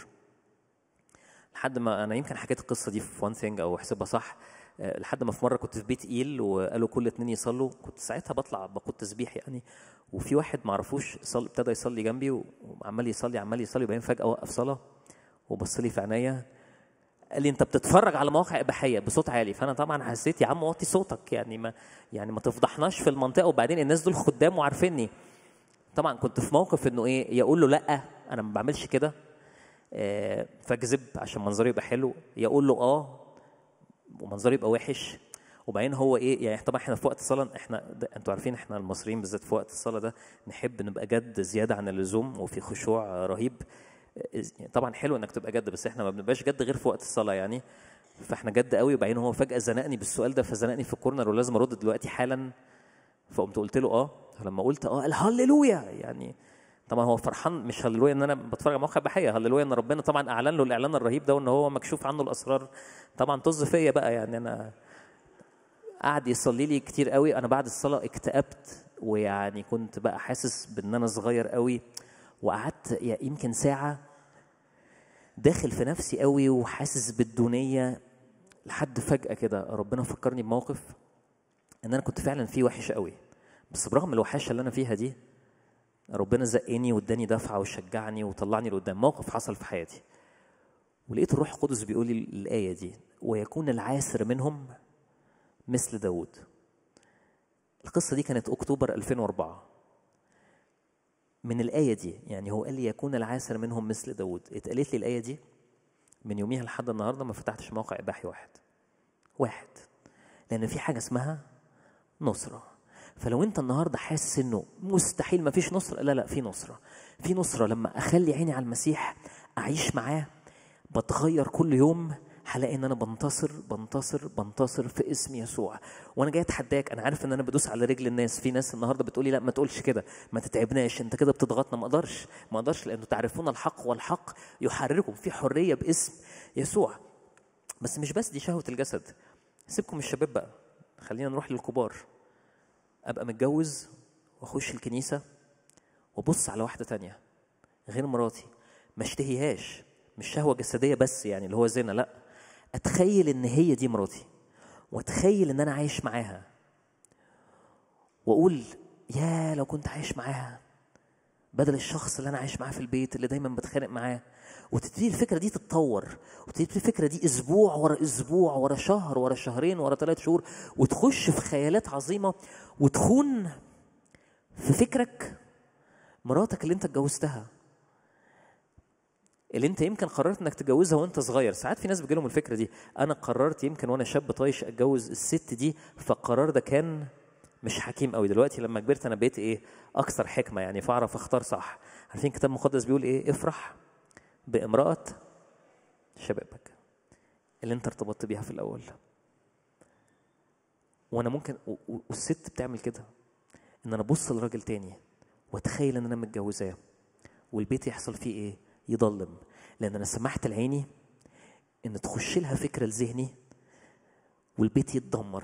لحد ما أنا يمكن حكيت القصة دي في وان ثينج أو احسبها صح لحد ما في مره كنت في بيت ايل وقالوا كل اتنين يصلوا كنت ساعتها بطلع بقود تسبيح يعني وفي واحد ما اعرفوش صل... ابتدى يصلي جنبي وعمال يصلي عمال يصلي وبعدين فجاه وقف صلاه وبص لي في عينيا قال لي انت بتتفرج على مواقع اباحيه بصوت عالي فانا طبعا حسيت يا عم وطي صوتك يعني ما يعني ما تفضحناش في المنطقه وبعدين الناس دول خدام وعارفيني طبعا كنت في موقف انه ايه يقول له لا انا ما بعملش كده آه فاكذب عشان منظري يبقى حلو يقول له اه ومنظري يبقى وحش وبعدين هو ايه يعني طبعا احنا في وقت الصلاه احنا انتوا عارفين احنا المصريين بالذات في وقت الصلاه ده نحب نبقى جد زياده عن اللزوم وفي خشوع رهيب طبعا حلو انك تبقى جد بس احنا ما بنبقاش جد غير في وقت الصلاه يعني فاحنا جد قوي وبعدين هو فجاه زنقني بالسؤال ده فزنقني في الكورنر ولازم ارد دلوقتي حالا فقمت قلت له اه فلما قلت اه قال هللويا يعني طبعا هو فرحان مش هللويا ان انا بتفرج على موقع بحيه هللويا ان ربنا طبعا اعلن له الاعلان الرهيب ده وان هو مكشوف عنه الاسرار طبعا طز فيا بقى يعني انا قعد يصلي لي كتير قوي انا بعد الصلاه اكتئبت ويعني كنت بقى حاسس بان انا صغير قوي وقعدت يمكن ساعه داخل في نفسي قوي وحاسس بالدونيه لحد فجاه كده ربنا فكرني بموقف ان انا كنت فعلا فيه وحش قوي بس برغم الوحشه اللي انا فيها دي ربنا زقني واداني دفعه وشجعني وطلعني لقدام موقف حصل في حياتي ولقيت الروح القدس بيقول لي الايه دي ويكون العاسر منهم مثل داود القصه دي كانت اكتوبر 2004 من الايه دي يعني هو قال لي يكون العاسر منهم مثل داود اتقالت لي الايه دي من يوميها لحد النهارده ما فتحتش موقع اباحي واحد واحد لان في حاجه اسمها نصره فلو انت النهارده حاسس انه مستحيل ما فيش نصره لا لا في نصره في نصره لما اخلي عيني على المسيح اعيش معاه بتغير كل يوم هلاقي ان انا بنتصر بنتصر بنتصر في اسم يسوع وانا جاي اتحداك انا عارف ان انا بدوس على رجل الناس في ناس النهارده بتقولي لا ما تقولش كده ما تتعبناش انت كده بتضغطنا ما اقدرش ما اقدرش لانه تعرفون الحق والحق يحرركم في حريه باسم يسوع بس مش بس دي شهوه الجسد سيبكم الشباب بقى خلينا نروح للكبار ابقى متجوز واخش الكنيسه وابص على واحده تانية غير مراتي ما اشتهيهاش مش شهوه جسديه بس يعني اللي هو زنا لا اتخيل ان هي دي مراتي واتخيل ان انا عايش معاها واقول يا لو كنت عايش معاها بدل الشخص اللي انا عايش معاه في البيت اللي دايما بتخانق معاه وتبتدي الفكره دي تتطور وتبتدي الفكره دي اسبوع ورا اسبوع ورا شهر ورا شهرين ورا ثلاث شهور وتخش في خيالات عظيمه وتخون في فكرك مراتك اللي انت اتجوزتها اللي انت يمكن قررت انك تتجوزها وانت صغير ساعات في ناس بيجيلهم الفكره دي انا قررت يمكن وانا شاب طايش اتجوز الست دي فالقرار ده كان مش حكيم قوي دلوقتي لما كبرت انا بقيت ايه اكثر حكمه يعني فاعرف اختار صح عارفين الكتاب المقدس بيقول ايه افرح بامراه شبابك اللي انت ارتبطت بيها في الاول وانا ممكن والست بتعمل كده ان انا ابص لراجل تاني واتخيل ان انا متجوزاه والبيت يحصل فيه ايه يضلم لان انا سمحت لعيني ان تخش لها فكره لذهني والبيت يتدمر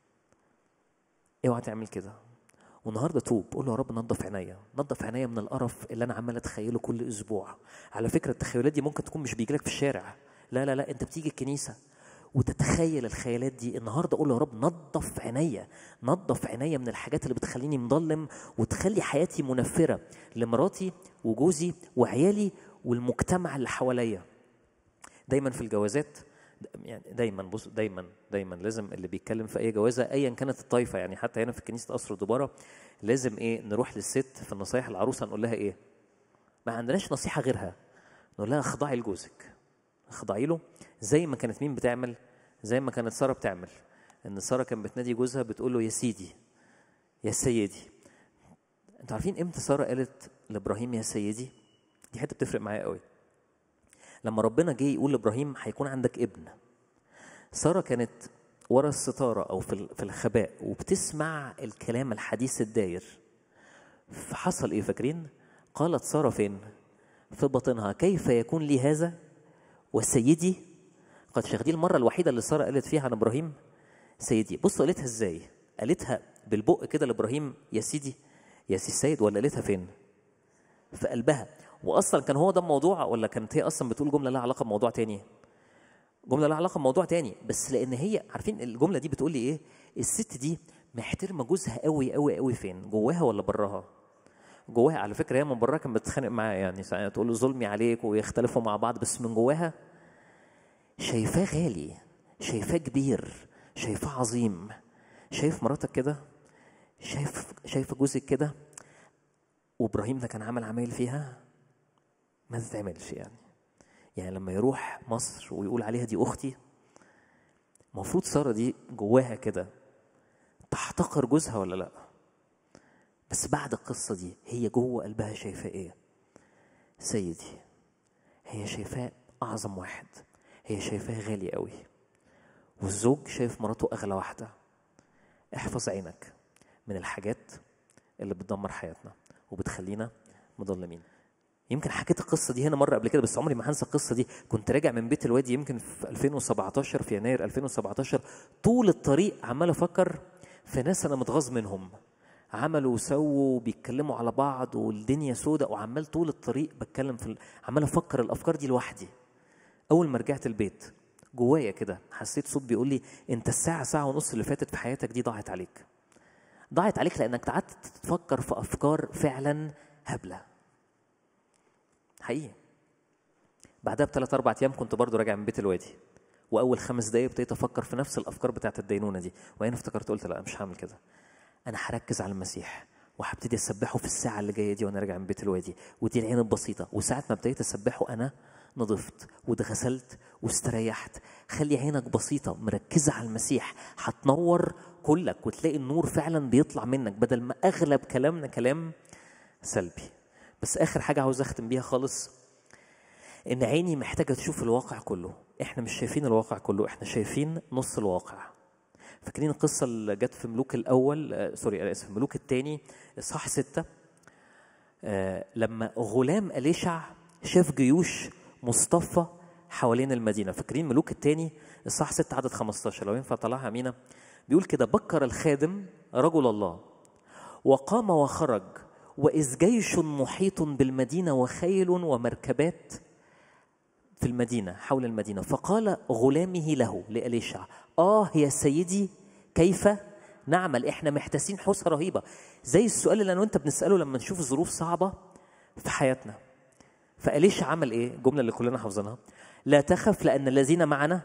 اوعى تعمل كده والنهارده توب قول له يا رب نظف عينيا نظف عينيا من القرف اللي انا عمال اتخيله كل اسبوع على فكره التخيلات دي ممكن تكون مش بيجيلك في الشارع لا لا لا انت بتيجي الكنيسه وتتخيل الخيالات دي النهارده اقول له يا رب نظف عينيا نظف عينيا من الحاجات اللي بتخليني مضلم وتخلي حياتي منفره لمراتي وجوزي وعيالي والمجتمع اللي حواليا دايما في الجوازات يعني دايما بص دايما دايما لازم اللي بيتكلم في اي جوازه ايا كانت الطائفه يعني حتى هنا في كنيسه قصر الدباره لازم ايه نروح للست في النصايح العروسه نقول لها ايه ما عندناش نصيحه غيرها نقول لها اخضعي لجوزك اخضعي له زي ما كانت مين بتعمل زي ما كانت ساره بتعمل ان ساره كانت بتنادي جوزها بتقول له يا سيدي يا سيدي انتوا عارفين امتى ساره قالت لابراهيم يا سيدي دي حته بتفرق معايا قوي لما ربنا جه يقول لابراهيم هيكون عندك ابن ساره كانت ورا الستاره او في في الخباء وبتسمع الكلام الحديث الداير فحصل ايه فاكرين قالت ساره فين في بطنها كيف يكون لي هذا وسيدي قد شغدي المره الوحيده اللي ساره قالت فيها عن ابراهيم سيدي بصوا قالتها ازاي قالتها بالبق كده لابراهيم يا سيدي يا سي السيد ولا قالتها فين في قلبها واصلا كان هو ده الموضوع ولا كانت هي اصلا بتقول جمله لها علاقه بموضوع تاني جمله لها علاقه بموضوع تاني بس لان هي عارفين الجمله دي بتقول لي ايه الست دي محترمه جوزها قوي قوي قوي فين جواها ولا براها جواها على فكره هي من براها كانت بتتخانق معاه يعني ساعات تقول له ظلمي عليك ويختلفوا مع بعض بس من جواها شايفاه غالي شايفاه كبير شايفاه عظيم شايف مراتك كده شايف شايف جوزك كده وابراهيم ده كان عمل عمايل فيها ما تتعملش يعني يعني لما يروح مصر ويقول عليها دي اختي المفروض ساره دي جواها كده تحتقر جوزها ولا لا بس بعد القصه دي هي جوه قلبها شايفاه ايه سيدي هي شايفاه اعظم واحد هي شايفاه غالي قوي والزوج شايف مراته اغلى واحده احفظ عينك من الحاجات اللي بتدمر حياتنا وبتخلينا مظلمين يمكن حكيت القصة دي هنا مرة قبل كده بس عمري ما هنسى القصة دي كنت راجع من بيت الوادي يمكن في 2017 في يناير 2017 طول الطريق عمال أفكر في ناس أنا متغاظ منهم عملوا وسووا وبيتكلموا على بعض والدنيا سوداء وعمال طول الطريق بتكلم في عمال أفكر الأفكار دي لوحدي أول ما رجعت البيت جوايا كده حسيت صوت بيقول لي أنت الساعة ساعة ونص اللي فاتت في حياتك دي ضاعت عليك ضاعت عليك لأنك قعدت تفكر في أفكار فعلا هبلة حقيقي بعدها بثلاث اربع ايام كنت برضو راجع من بيت الوادي واول خمس دقايق ابتديت افكر في نفس الافكار بتاعت الدينونه دي وهنا افتكرت قلت لا مش هعمل كده انا هركز على المسيح وهبتدي اسبحه في الساعه اللي جايه دي وانا راجع من بيت الوادي ودي العين البسيطه وساعه ما ابتديت اسبحه انا نضفت واتغسلت واستريحت خلي عينك بسيطة مركزة على المسيح هتنور كلك وتلاقي النور فعلا بيطلع منك بدل ما أغلب كلامنا كلام سلبي بس اخر حاجه عاوز اختم بيها خالص ان عيني محتاجه تشوف الواقع كله احنا مش شايفين الواقع كله احنا شايفين نص الواقع فاكرين القصه اللي جت في ملوك الاول آه سوري انا اسف ملوك الثاني اصحاح ستة آه لما غلام اليشع شاف جيوش مصطفى حوالين المدينه فاكرين ملوك الثاني اصحاح 6 عدد 15 لو ينفع طلعها امينه بيقول كده بكر الخادم رجل الله وقام وخرج وإذ جيش محيط بالمدينة وخيل ومركبات في المدينة حول المدينة فقال غلامه له لأليشع آه يا سيدي كيف نعمل إحنا محتاسين حوسة رهيبة زي السؤال اللي أنا وأنت بنسأله لما نشوف ظروف صعبة في حياتنا فأليشع عمل إيه الجملة اللي كلنا حافظينها لا تخف لأن الذين معنا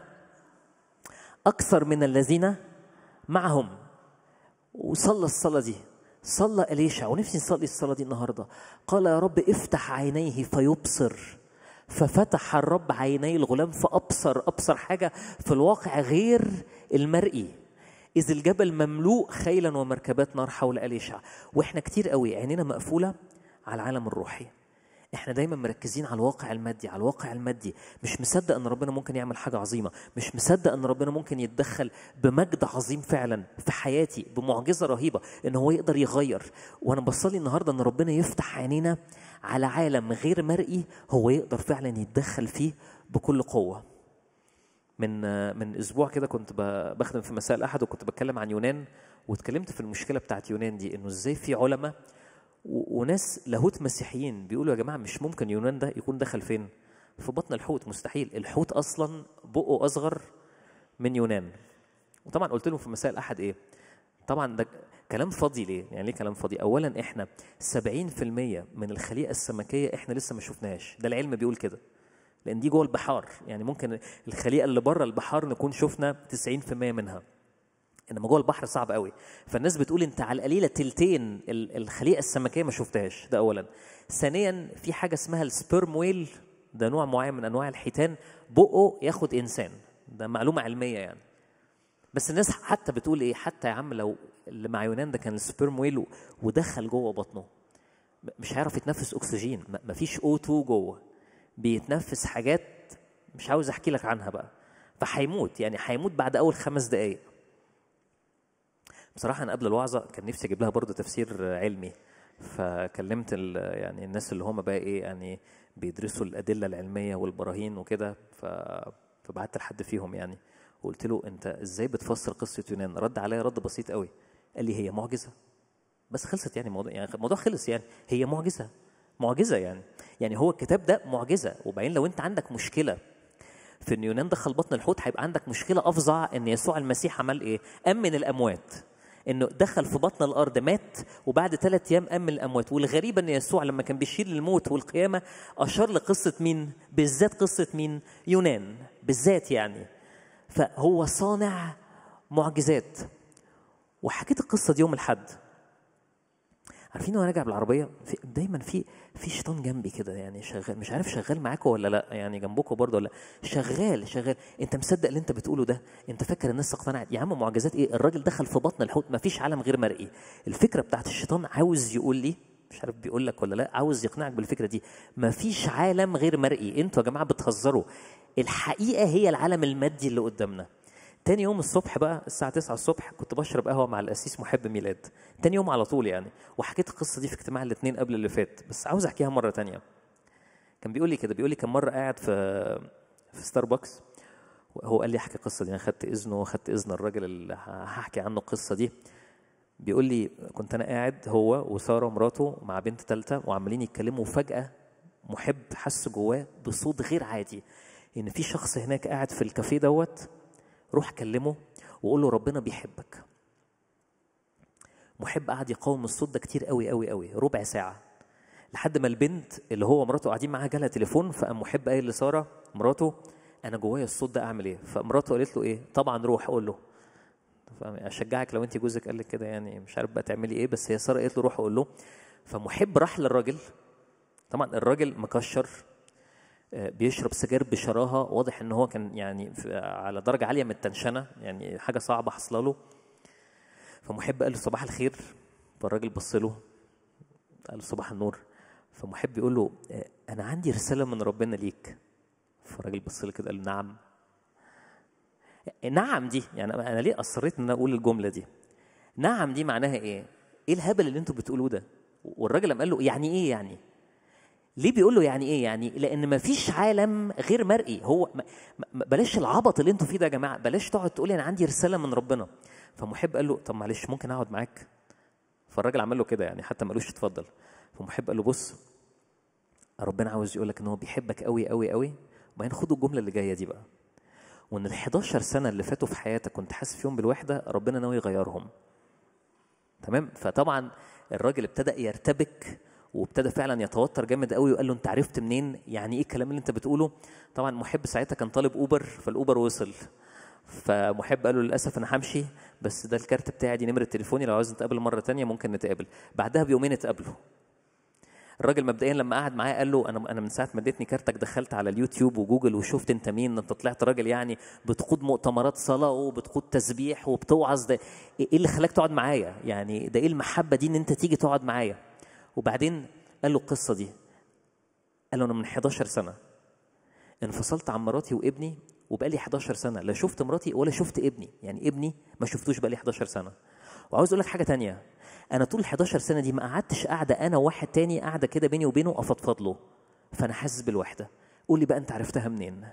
أكثر من الذين معهم وصلى الصلاة دي صلى أليشع ونفسي نصلي الصلاة دي النهاردة قال يا رب افتح عينيه فيبصر ففتح الرب عيني الغلام فأبصر أبصر حاجة في الواقع غير المرئي إذ الجبل مملوء خيلا ومركبات نار حول أليشع وإحنا كتير قوي عينينا مقفولة على العالم الروحي احنا دايما مركزين على الواقع المادي على الواقع المادي مش مصدق ان ربنا ممكن يعمل حاجه عظيمه مش مصدق ان ربنا ممكن يتدخل بمجد عظيم فعلا في حياتي بمعجزه رهيبه ان هو يقدر يغير وانا بصلي النهارده ان ربنا يفتح عينينا على عالم غير مرئي هو يقدر فعلا يتدخل فيه بكل قوه من من اسبوع كده كنت بخدم في مساء الاحد وكنت بتكلم عن يونان واتكلمت في المشكله بتاعت يونان دي انه ازاي في علماء وناس لاهوت مسيحيين بيقولوا يا جماعه مش ممكن يونان ده يكون دخل فين؟ في بطن الحوت مستحيل الحوت اصلا بقه اصغر من يونان وطبعا قلت لهم في مساء الاحد ايه؟ طبعا ده كلام فاضي ليه؟ يعني ليه كلام فاضي؟ اولا احنا 70% من الخليقه السمكيه احنا لسه ما شفناهاش، ده العلم بيقول كده. لان دي جوه البحار، يعني ممكن الخليقه اللي بره البحار نكون شفنا 90% منها. انما جوه البحر صعب قوي فالناس بتقول انت على القليله تلتين الخليقه السمكيه ما شفتهاش ده اولا ثانيا في حاجه اسمها السبرم ويل ده نوع معين من انواع الحيتان بقه ياخد انسان ده معلومه علميه يعني بس الناس حتى بتقول ايه حتى يا عم لو اللي مع يونان ده كان السبرم ويل ودخل جوه بطنه مش هيعرف يتنفس اكسجين مفيش او 2 جوه بيتنفس حاجات مش عاوز احكي لك عنها بقى فهيموت يعني هيموت بعد اول خمس دقائق بصراحه انا قبل الوعظه كان نفسي اجيب لها برضه تفسير علمي فكلمت يعني الناس اللي هم بقى ايه يعني بيدرسوا الادله العلميه والبراهين وكده ف فبعت لحد فيهم يعني وقلت له انت ازاي بتفسر قصه يونان رد عليا رد بسيط قوي قال لي هي معجزه بس خلصت يعني الموضوع يعني الموضوع خلص يعني هي معجزه معجزه يعني يعني هو الكتاب ده معجزه وبعدين لو انت عندك مشكله في ان يونان دخل بطن الحوت هيبقى عندك مشكله افظع ان يسوع المسيح عمل ايه؟ امن الاموات انه دخل في بطن الارض مات وبعد ثلاث ايام قام من الاموات والغريب ان يسوع لما كان بيشير للموت والقيامه اشار لقصه مين؟ بالذات قصه مين؟ يونان بالذات يعني فهو صانع معجزات وحكيت القصه دي يوم الاحد عارفين وانا راجع بالعربيه في دايما في في شيطان جنبي كده يعني شغال مش عارف شغال معاكم ولا لا يعني جنبكم برضه ولا شغال شغال انت مصدق اللي انت بتقوله ده انت فاكر الناس اقتنعت يا عم معجزات ايه الراجل دخل في بطن الحوت ما فيش عالم غير مرئي الفكره بتاعت الشيطان عاوز يقول لي مش عارف بيقول لك ولا لا عاوز يقنعك بالفكره دي ما فيش عالم غير مرئي انتوا يا جماعه بتهزروا الحقيقه هي العالم المادي اللي قدامنا تاني يوم الصبح بقى الساعة 9 الصبح كنت بشرب قهوة مع القسيس محب ميلاد تاني يوم على طول يعني وحكيت القصة دي في اجتماع الاثنين قبل اللي فات بس عاوز احكيها مرة تانية كان بيقول لي كده بيقول لي كان مرة قاعد في في ستاربكس هو قال لي احكي القصة دي انا خدت اذنه خدت اذن الراجل اللي هحكي عنه القصة دي بيقول لي كنت انا قاعد هو وسارة مراته مع بنت ثالثة وعمالين يتكلموا وفجأة محب حس جواه بصوت غير عادي ان في شخص هناك قاعد في الكافيه دوت روح كلمه وقول له ربنا بيحبك محب قعد يقاوم الصوت ده كتير قوي قوي قوي ربع ساعه لحد ما البنت اللي هو مراته قاعدين معاها جالها تليفون فقام محب قايل لساره مراته انا جوايا الصوت ده اعمل ايه فمراته قالت له ايه طبعا روح قول له اشجعك لو انت جوزك قال لك كده يعني مش عارف بقى تعملي ايه بس هي ساره قالت له روح قول له فمحب راح للراجل طبعا الراجل مكشر بيشرب سجاير بشراهه واضح ان هو كان يعني على درجه عاليه من التنشنه يعني حاجه صعبه حصل له فمحب قال له صباح الخير فالراجل بص له قال له صباح النور فمحب بيقول له انا عندي رساله من ربنا ليك فالراجل بص له كده قال له نعم نعم دي يعني انا ليه اصريت ان انا اقول الجمله دي نعم دي معناها ايه ايه الهبل اللي انتوا بتقولوه ده والراجل لما قال له يعني ايه يعني ليه بيقول له يعني ايه يعني لان ما فيش عالم غير مرئي هو بلاش العبط اللي انتوا فيه ده يا جماعه بلاش تقعد تقول انا عندي رساله من ربنا فمحب قال له طب معلش ممكن اقعد معاك فالراجل عمل له كده يعني حتى ما قالوش اتفضل فمحب قال له بص ربنا عاوز يقول لك ان هو بيحبك قوي قوي قوي وبعدين خدوا الجمله اللي جايه دي بقى وان ال 11 سنه اللي فاتوا في حياتك كنت حاسس فيهم بالوحده ربنا ناوي يغيرهم تمام فطبعا الراجل ابتدى يرتبك وابتدى فعلا يتوتر جامد قوي وقال له انت عرفت منين يعني ايه الكلام اللي انت بتقوله طبعا محب ساعتها كان طالب اوبر فالاوبر وصل فمحب قال له للاسف انا همشي بس ده الكارت بتاعي دي نمره تليفوني لو عاوز نتقابل مره تانية ممكن نتقابل بعدها بيومين اتقابلوا الراجل مبدئيا لما قعد معاه قال له انا انا من ساعه ما اديتني كارتك دخلت على اليوتيوب وجوجل وشفت انت مين انت طلعت راجل يعني بتقود مؤتمرات صلاه وبتقود تسبيح وبتوعظ ده ايه اللي خلاك تقعد معايا يعني ده ايه المحبه دي ان انت تيجي تقعد معايا وبعدين قال له القصه دي قال له انا من 11 سنه انفصلت عن مراتي وابني وبقالي 11 سنه لا شفت مراتي ولا شفت ابني يعني ابني ما شفتوش بقالي 11 سنه وعاوز اقول لك حاجه تانية انا طول ال 11 سنه دي ما قعدتش قاعده انا وواحد تاني قاعده كده بيني وبينه افضفض له فانا حاسس بالوحده قول لي بقى انت عرفتها منين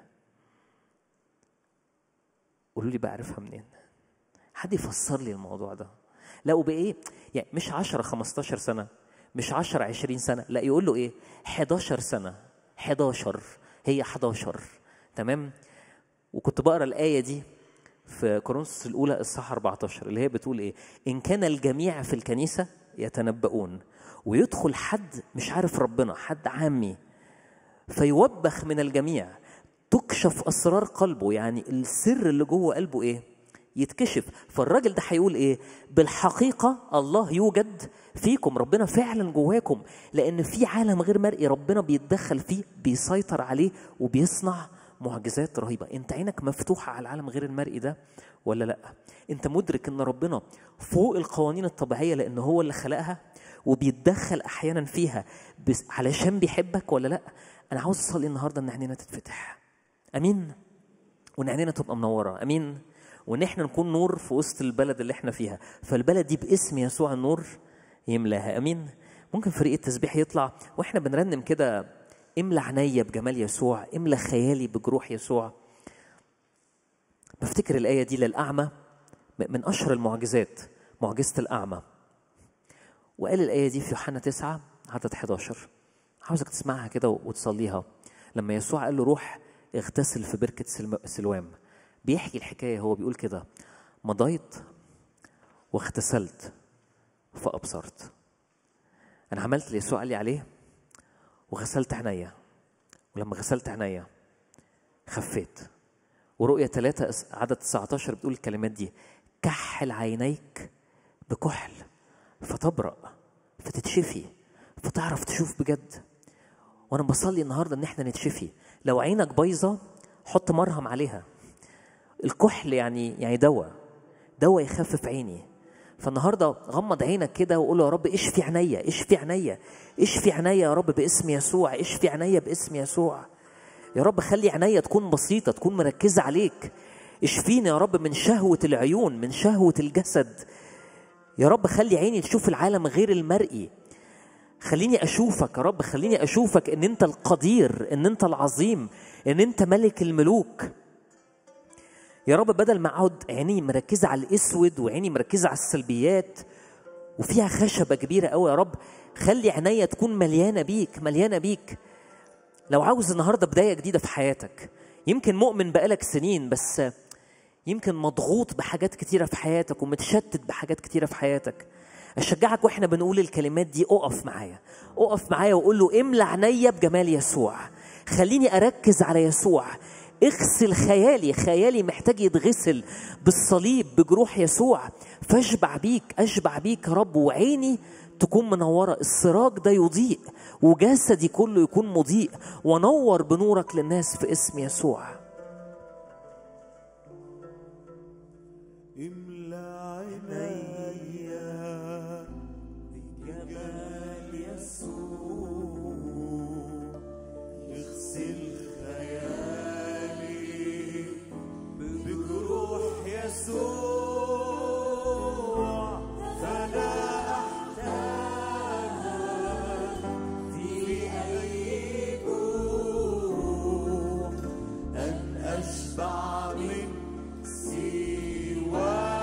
قولوا لي بقى عرفها منين حد يفسر لي الموضوع ده لا وبايه يعني مش 10 15 سنه مش 10 20 سنه لا يقول له ايه 11 سنه 11 هي 11 تمام وكنت بقرا الايه دي في كورنثوس الاولى الصح 14 اللي هي بتقول ايه ان كان الجميع في الكنيسه يتنبؤون ويدخل حد مش عارف ربنا حد عامي فيوبخ من الجميع تكشف اسرار قلبه يعني السر اللي جوه قلبه ايه يتكشف فالراجل ده هيقول ايه بالحقيقه الله يوجد فيكم ربنا فعلا جواكم لان في عالم غير مرئي ربنا بيتدخل فيه بيسيطر عليه وبيصنع معجزات رهيبه انت عينك مفتوحه على العالم غير المرئي ده ولا لا انت مدرك ان ربنا فوق القوانين الطبيعيه لان هو اللي خلقها وبيتدخل احيانا فيها بس علشان بيحبك ولا لا انا عاوز اصلي النهارده ان عينينا تتفتح امين وان عينينا تبقى منوره امين وان احنا نكون نور في وسط البلد اللي احنا فيها فالبلد دي باسم يسوع النور يملاها امين ممكن فريق التسبيح يطلع واحنا بنرنم كده املى عينيا بجمال يسوع املى خيالي بجروح يسوع بفتكر الآية دي للأعمى من أشهر المعجزات معجزة الأعمى وقال الآية دي في يوحنا 9 عدد 11 عاوزك تسمعها كده وتصليها لما يسوع قال له روح اغتسل في بركة سلوام بيحكي الحكاية هو بيقول كده مضيت واغتسلت فأبصرت أنا عملت اللي يسوع قال لي عليه وغسلت عينيا ولما غسلت عينيا خفيت ورؤية ثلاثة عدد 19 بتقول الكلمات دي كحل عينيك بكحل فتبرأ فتتشفي فتعرف تشوف بجد وانا بصلي النهارده ان احنا نتشفي لو عينك بايظه حط مرهم عليها الكحل يعني يعني دواء دواء يخفف عيني فالنهارده غمض عينك كده وقول له يا رب اشفي عينيا اشفي عينيا اشفي عينيا يا رب باسم يسوع اشفي عينيا باسم يسوع يا رب خلي عينيا تكون بسيطه تكون مركزه عليك اشفيني يا رب من شهوه العيون من شهوه الجسد يا رب خلي عيني تشوف العالم غير المرئي خليني اشوفك يا رب خليني اشوفك ان انت القدير ان انت العظيم ان انت ملك الملوك يا رب بدل ما اقعد عيني مركزه على الاسود وعيني مركزه على السلبيات وفيها خشبه كبيره قوي يا رب خلي عينيا تكون مليانه بيك مليانه بيك لو عاوز النهارده بدايه جديده في حياتك يمكن مؤمن بقالك سنين بس يمكن مضغوط بحاجات كتيره في حياتك ومتشتت بحاجات كتيره في حياتك اشجعك واحنا بنقول الكلمات دي اقف معايا اقف معايا وقول له املى عينيا بجمال يسوع خليني اركز على يسوع اغسل خيالي خيالي محتاج يتغسل بالصليب بجروح يسوع فاشبع بيك اشبع بيك يا رب وعيني تكون منورة السراج ده يضيء وجسدي كله يكون مضيء ونور بنورك للناس في اسم يسوع املى عينيا بجمال يسوع اغسل خيالي بجروح يسوع فلا احتاج في اي جوع ان اشبع من سواك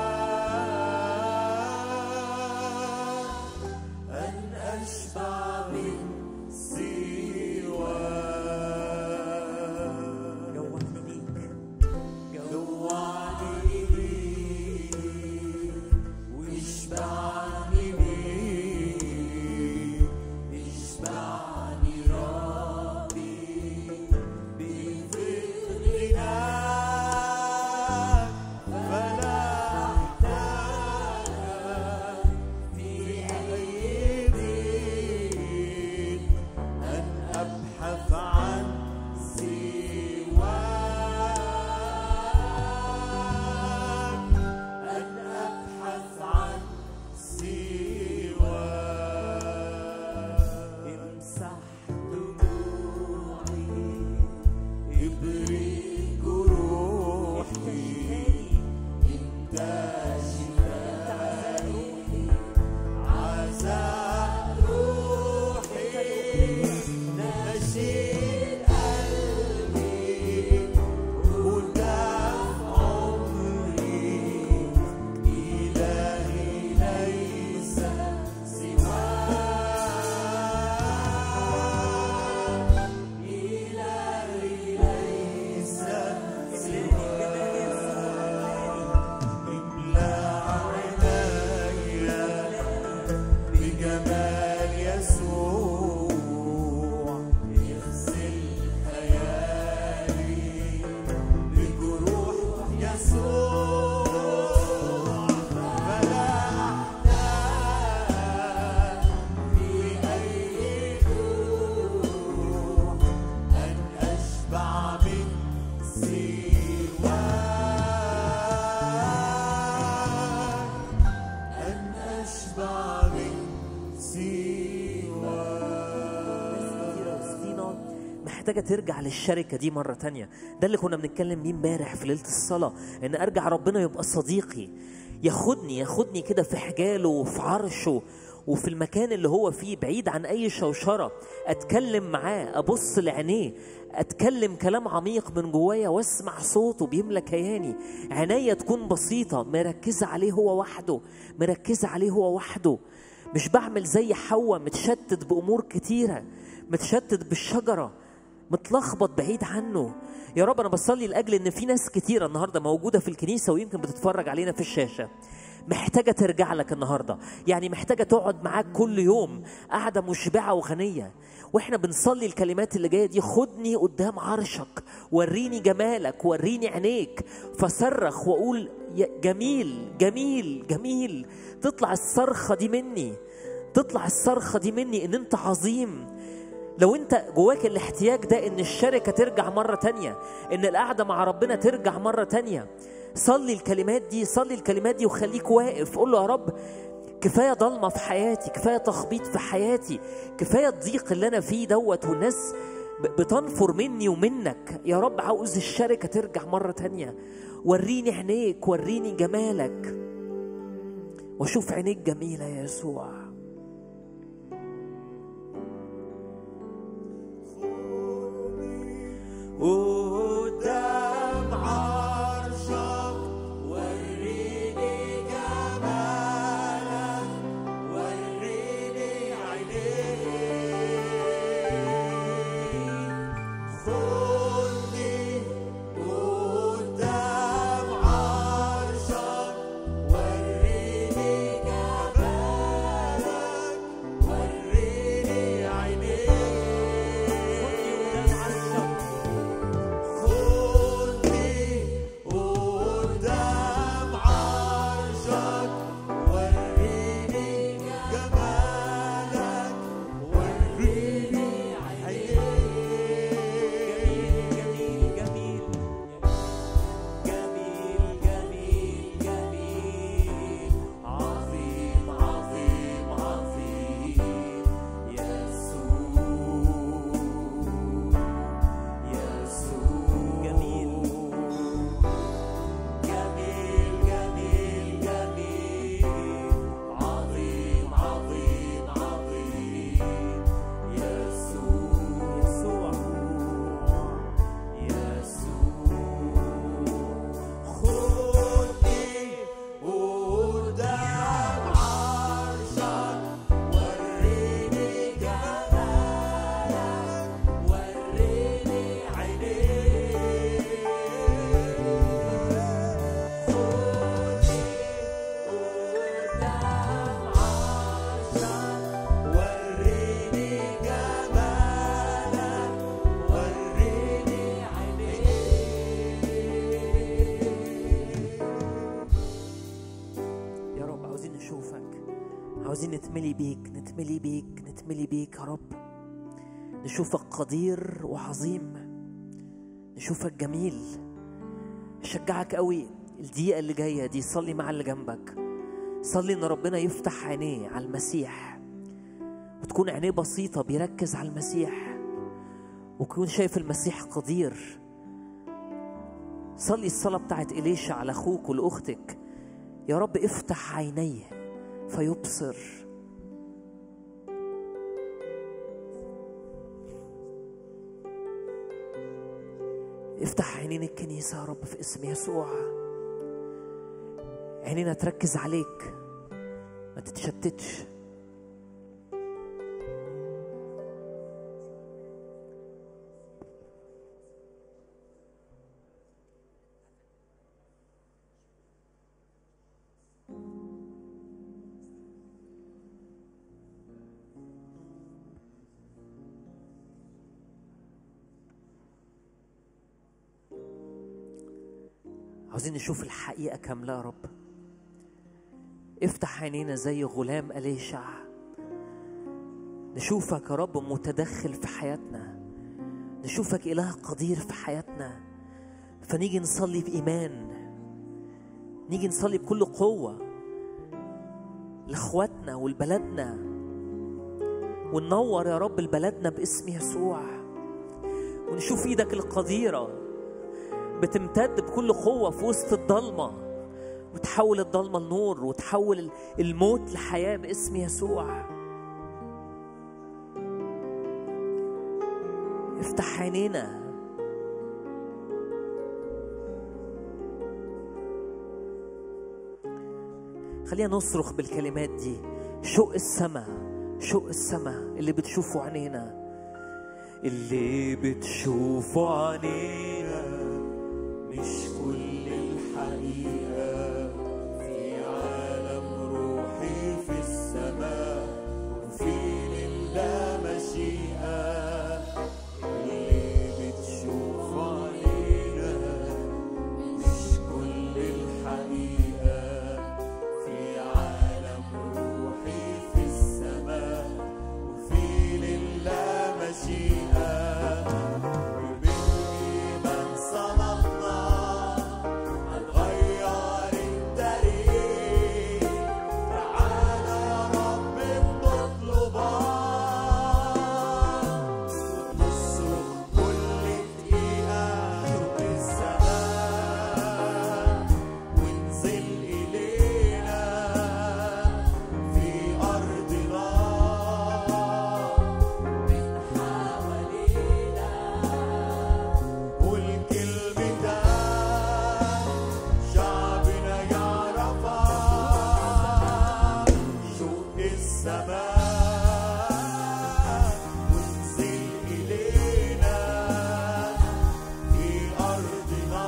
محتاجة ترجع للشركة دي مرة تانية ده اللي كنا بنتكلم بيه امبارح في ليلة الصلاة إن أرجع ربنا يبقى صديقي ياخدني ياخدني كده في حجاله وفي عرشه وفي المكان اللي هو فيه بعيد عن أي شوشرة أتكلم معاه أبص لعينيه أتكلم كلام عميق من جوايا واسمع صوته بيملى كياني عينيا تكون بسيطة مركزة عليه هو وحده مركزة عليه هو وحده مش بعمل زي حواء متشتت بأمور كتيرة متشتت بالشجرة متلخبط بعيد عنه يا رب انا بصلي لاجل ان في ناس كتيره النهارده موجوده في الكنيسه ويمكن بتتفرج علينا في الشاشه محتاجة ترجع لك النهاردة يعني محتاجة تقعد معاك كل يوم قاعدة مشبعة وغنية واحنا بنصلي الكلمات اللي جاية دي خدني قدام عرشك وريني جمالك وريني عينيك فصرخ واقول يا جميل جميل جميل تطلع الصرخة دي مني تطلع الصرخة دي مني ان انت عظيم لو انت جواك الاحتياج ده ان الشركة ترجع مرة تانية ان القعدة مع ربنا ترجع مرة تانية صلي الكلمات دي صلي الكلمات دي وخليك واقف قول له يا رب كفاية ضلمة في حياتي كفاية تخبيط في حياتي كفاية الضيق اللي أنا فيه دوت والناس ب- بتنفر مني ومنك يا رب عاوز الشركة ترجع مرة تانية وريني عينيك وريني جمالك واشوف عينيك جميلة يا يسوع قدام عرشك وريني جمالك وريني عينيك خدني قدام عرشك وريني جمالك وريني عينيك خدني قدام عرشك وريني جمالك وريني عينيك جميل جميل جميل جميل جميل عظيم عظيم عظيم يسوع يسوع جميل جميل جميل جميل عظيم عظيم عظيم يسوع يسوع يسوع خدني قدام عرشك وريني جمالك وريني عينيك خدني قدام عرشك وريني جمالك وريني عينيك يا رب عاوزين نشوفك عاوزين نتملي بيك نتملي بيك نتملي بيك يا رب نشوفك قدير وعظيم نشوفك جميل شجعك قوي الدقيقة اللي جاية دي صلي مع اللي جنبك صلي ان ربنا يفتح عينيه على المسيح وتكون عينيه بسيطة بيركز على المسيح ويكون شايف المسيح قدير صلي الصلاة بتاعت إليشا على أخوك ولأختك يا رب افتح عينيه فيبصر افتح عينين الكنيسة يا رب في اسم يسوع عينينا تركز عليك ما تتشتتش عاوزين نشوف الحقيقة كاملة يا رب افتح عينينا زي غلام أليشع نشوفك يا رب متدخل في حياتنا نشوفك إله قدير في حياتنا فنيجي نصلي بإيمان نيجي نصلي بكل قوة لإخواتنا ولبلدنا وننور يا رب لبلدنا باسم يسوع ونشوف ايدك القديره بتمتد بكل قوه في وسط الضلمه وتحول الضلمه لنور وتحول الموت لحياه باسم يسوع افتح عينينا خلينا نصرخ بالكلمات دي شوق السماء شوق السماء اللي بتشوفه عينينا اللي بتشوفه عينينا مش كل الحقيقة في عالم روحي في السماء وفي لله مشيئة اللي بتشوف علينا مش كل الحقيقة في عالم روحي في السماء وفي لله مشيئة وبالإيمان صمتنا هنغير التاريخ تعالى يا رب بنطلبك ونصرخ كل دقيقة شوق السماء وانزل إلينا في أرضنا من حوالينا قول كلمتك شعبنا يعرفك شوق السماء وانزل إلينا في أرضنا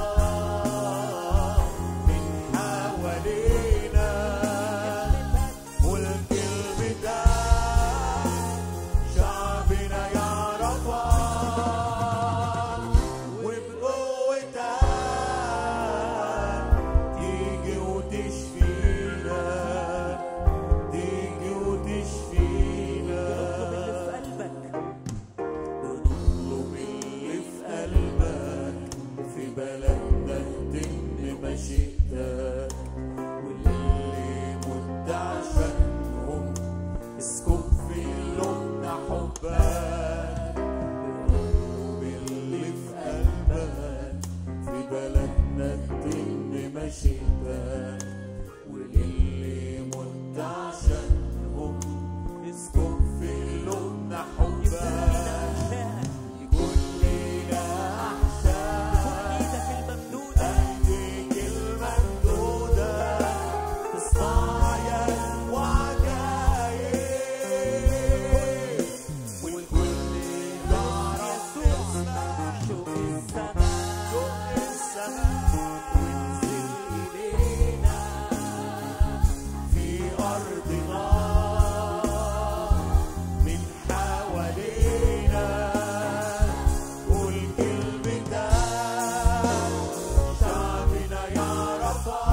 من حوالينا قول كلمتك شعبنا يعرفك وبقوتك تيجي وتشفينا تيجي وتشفينا بنطلب اللي في قلبك في بلدنا تتم مشيئتك واللي مت عشانهم اسكب في قلوبنا حبك بنطلب اللي في قلبك في بلدنا تتم مشيئتك واللي مت عشانهم اسكب في قلوبنا حبك يكون لينا أحسان أيديك الممدودة تصنع آيات وعجايب والكل يعرف اسمك شوق السماء شوق السماء وانزل إلينا في أرضنا من حوالينا قول كلمتك شعبنا يعرفك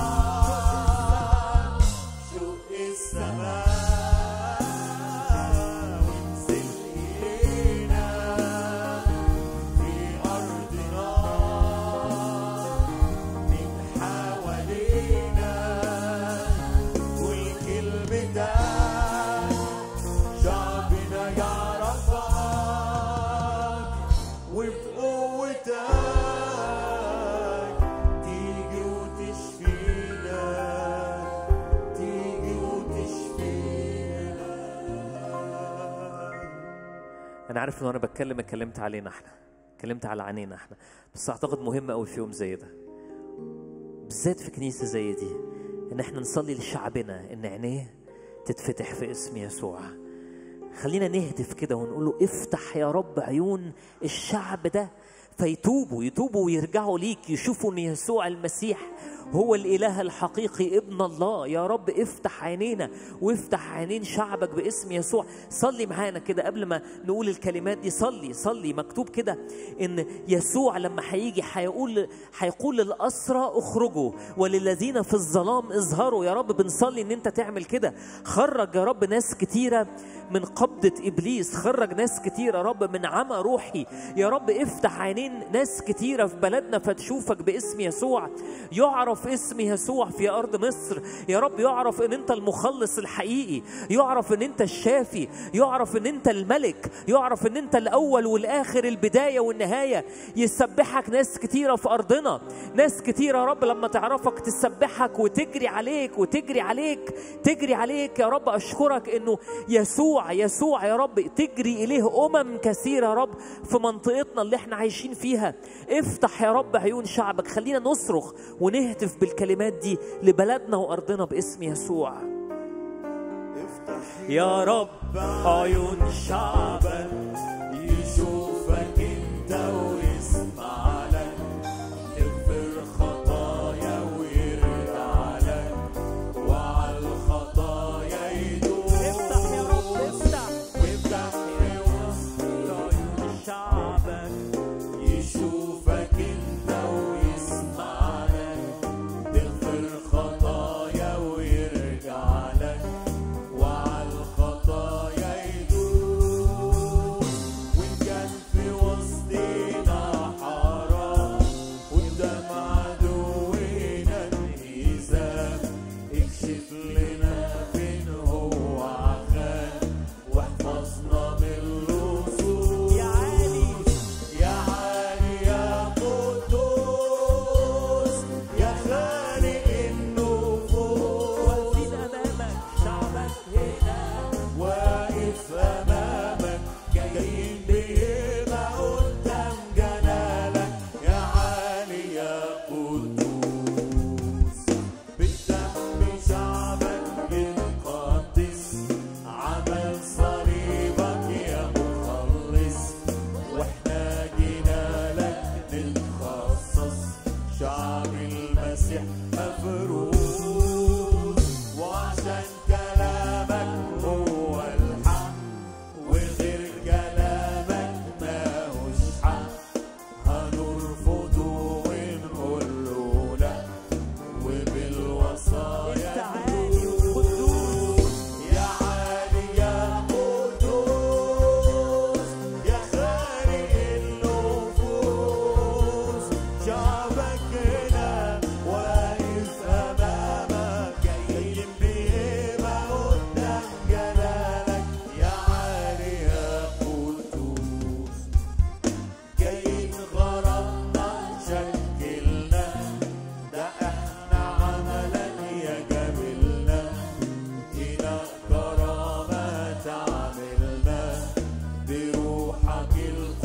شوق السماء وانزل إلينا في أرضنا من حوالينا قول كلمتك شعبنا يعرفك وبقوتك تيجي وتشفينا تيجي وتشفينا انا عارف ان وانا بتكلم اتكلمت علينا احنا اتكلمت على عينينا احنا بس اعتقد مهم قوي في يوم زي ده بالذات في كنيسه زي دي ان احنا نصلي لشعبنا ان عينيه تتفتح في اسم يسوع خلينا نهتف كده ونقول له افتح يا رب عيون الشعب ده فيتوبوا يتوبوا ويرجعوا ليك يشوفوا ان يسوع المسيح هو الاله الحقيقي ابن الله يا رب افتح عينينا وافتح عينين شعبك باسم يسوع صلي معانا كده قبل ما نقول الكلمات دي صلي صلي مكتوب كده ان يسوع لما هيجي هيقول هيقول للاسرى اخرجوا وللذين في الظلام اظهروا يا رب بنصلي ان انت تعمل كده خرج يا رب ناس كتيره من قبضة إبليس خرج ناس كتير يا رب من عمى روحي يا رب افتح عينين ناس كتيرة في بلدنا فتشوفك باسم يسوع يعرف اسم يسوع في أرض مصر يا رب يعرف إن أنت المخلص الحقيقي يعرف إن أنت الشافي يعرف إن أنت الملك يعرف إن أنت الأول والآخر البداية والنهاية يسبحك ناس كتيرة في أرضنا ناس كتيرة يا رب لما تعرفك تسبحك وتجري عليك وتجري عليك تجري عليك يا رب أشكرك إنه يسوع يسوع يا رب تجري إليه أمم كثيرة يا رب في منطقتنا اللي احنا عايشين فيها افتح يا رب عيون شعبك خلينا نصرخ ونهتف بالكلمات دي لبلدنا وأرضنا باسم يسوع افتح يا رب عيون شعبك يشوفك انت ويسمع لك تغفر خطايا ويرجع لك وعلى الخطايا يدوم افتح يا رب افتح وافتح في وسط عيون شعبك يشوفك انت ويسمع لك تغفر خطايا ويرجع لك وعلى الخطايا يدوم وان كان في وسطنا حرام قدام عدونا انهزام اكشف لنا فين هو عخان واحفظنا من اللصوص يا عالي يا عالي يا قدوس يا خالق النفوس واقفين أمامك شعبك هنا واقف امامك جايين بهبه قدام جلالك يا عالي يا قدوس بالدم شعبك يقدس عمل صليبك يا مخلص واحنا جينا لك نتخصص شعب المسيح مفروض وعشان كلامك هو الحق وغير كلامك ماهوش حق هنرفضه ونقول له لا وبالوصايا انت عالي وقدوس يا عالي يا قدوس يا خالق النفوس شعبك هنا واقف امامك جايين بهبه قدام جلالك يا عالي يا قدوس جايين غرضنا شكلنا ده احنا عملك يا جميلنا إلى كرامة تعملنا بروحك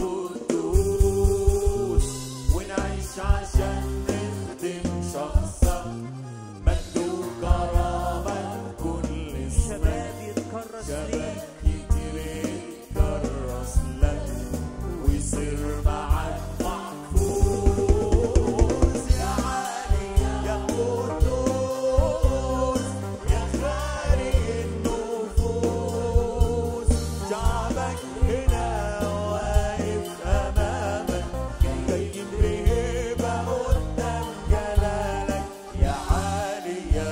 القدوس ونعيش عشان نخدم شخصك مجد وكرامة كل اسمك شباب يتكرس شباب ليك كتير يتكرس لك ويصير معاك محفوظ يا عالي يا قدوس يا خالق النفوس شعبك هنا واقف امامك جايين بهبه قدام جلالك يا عالي يا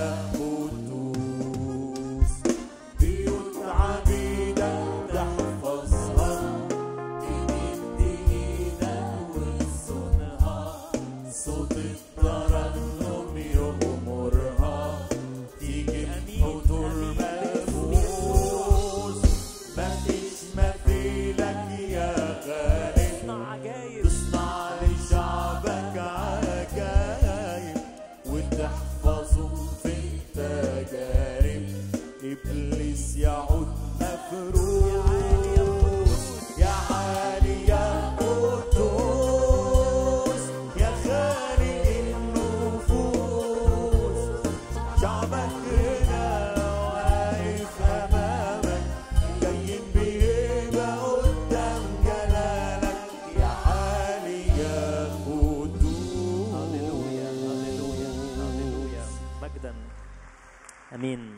قدوس بيوت عبيدك تحفظها تمد ايدك وتصونها صوت الترنم يغمرها تيجي حضور مفوز مفيش مثيلك يا غالب اصنع عجايب تصنع لشعبك عجايب وتحفظه في التجارب ابليس يعود مفروض يا عالي يا قدوس يا خالق النفوس شعبك هنا واقف امامك جايين بهبه قدام جلالك يا عالي يا قدوس هللويا هللويا هللويا مجدا امين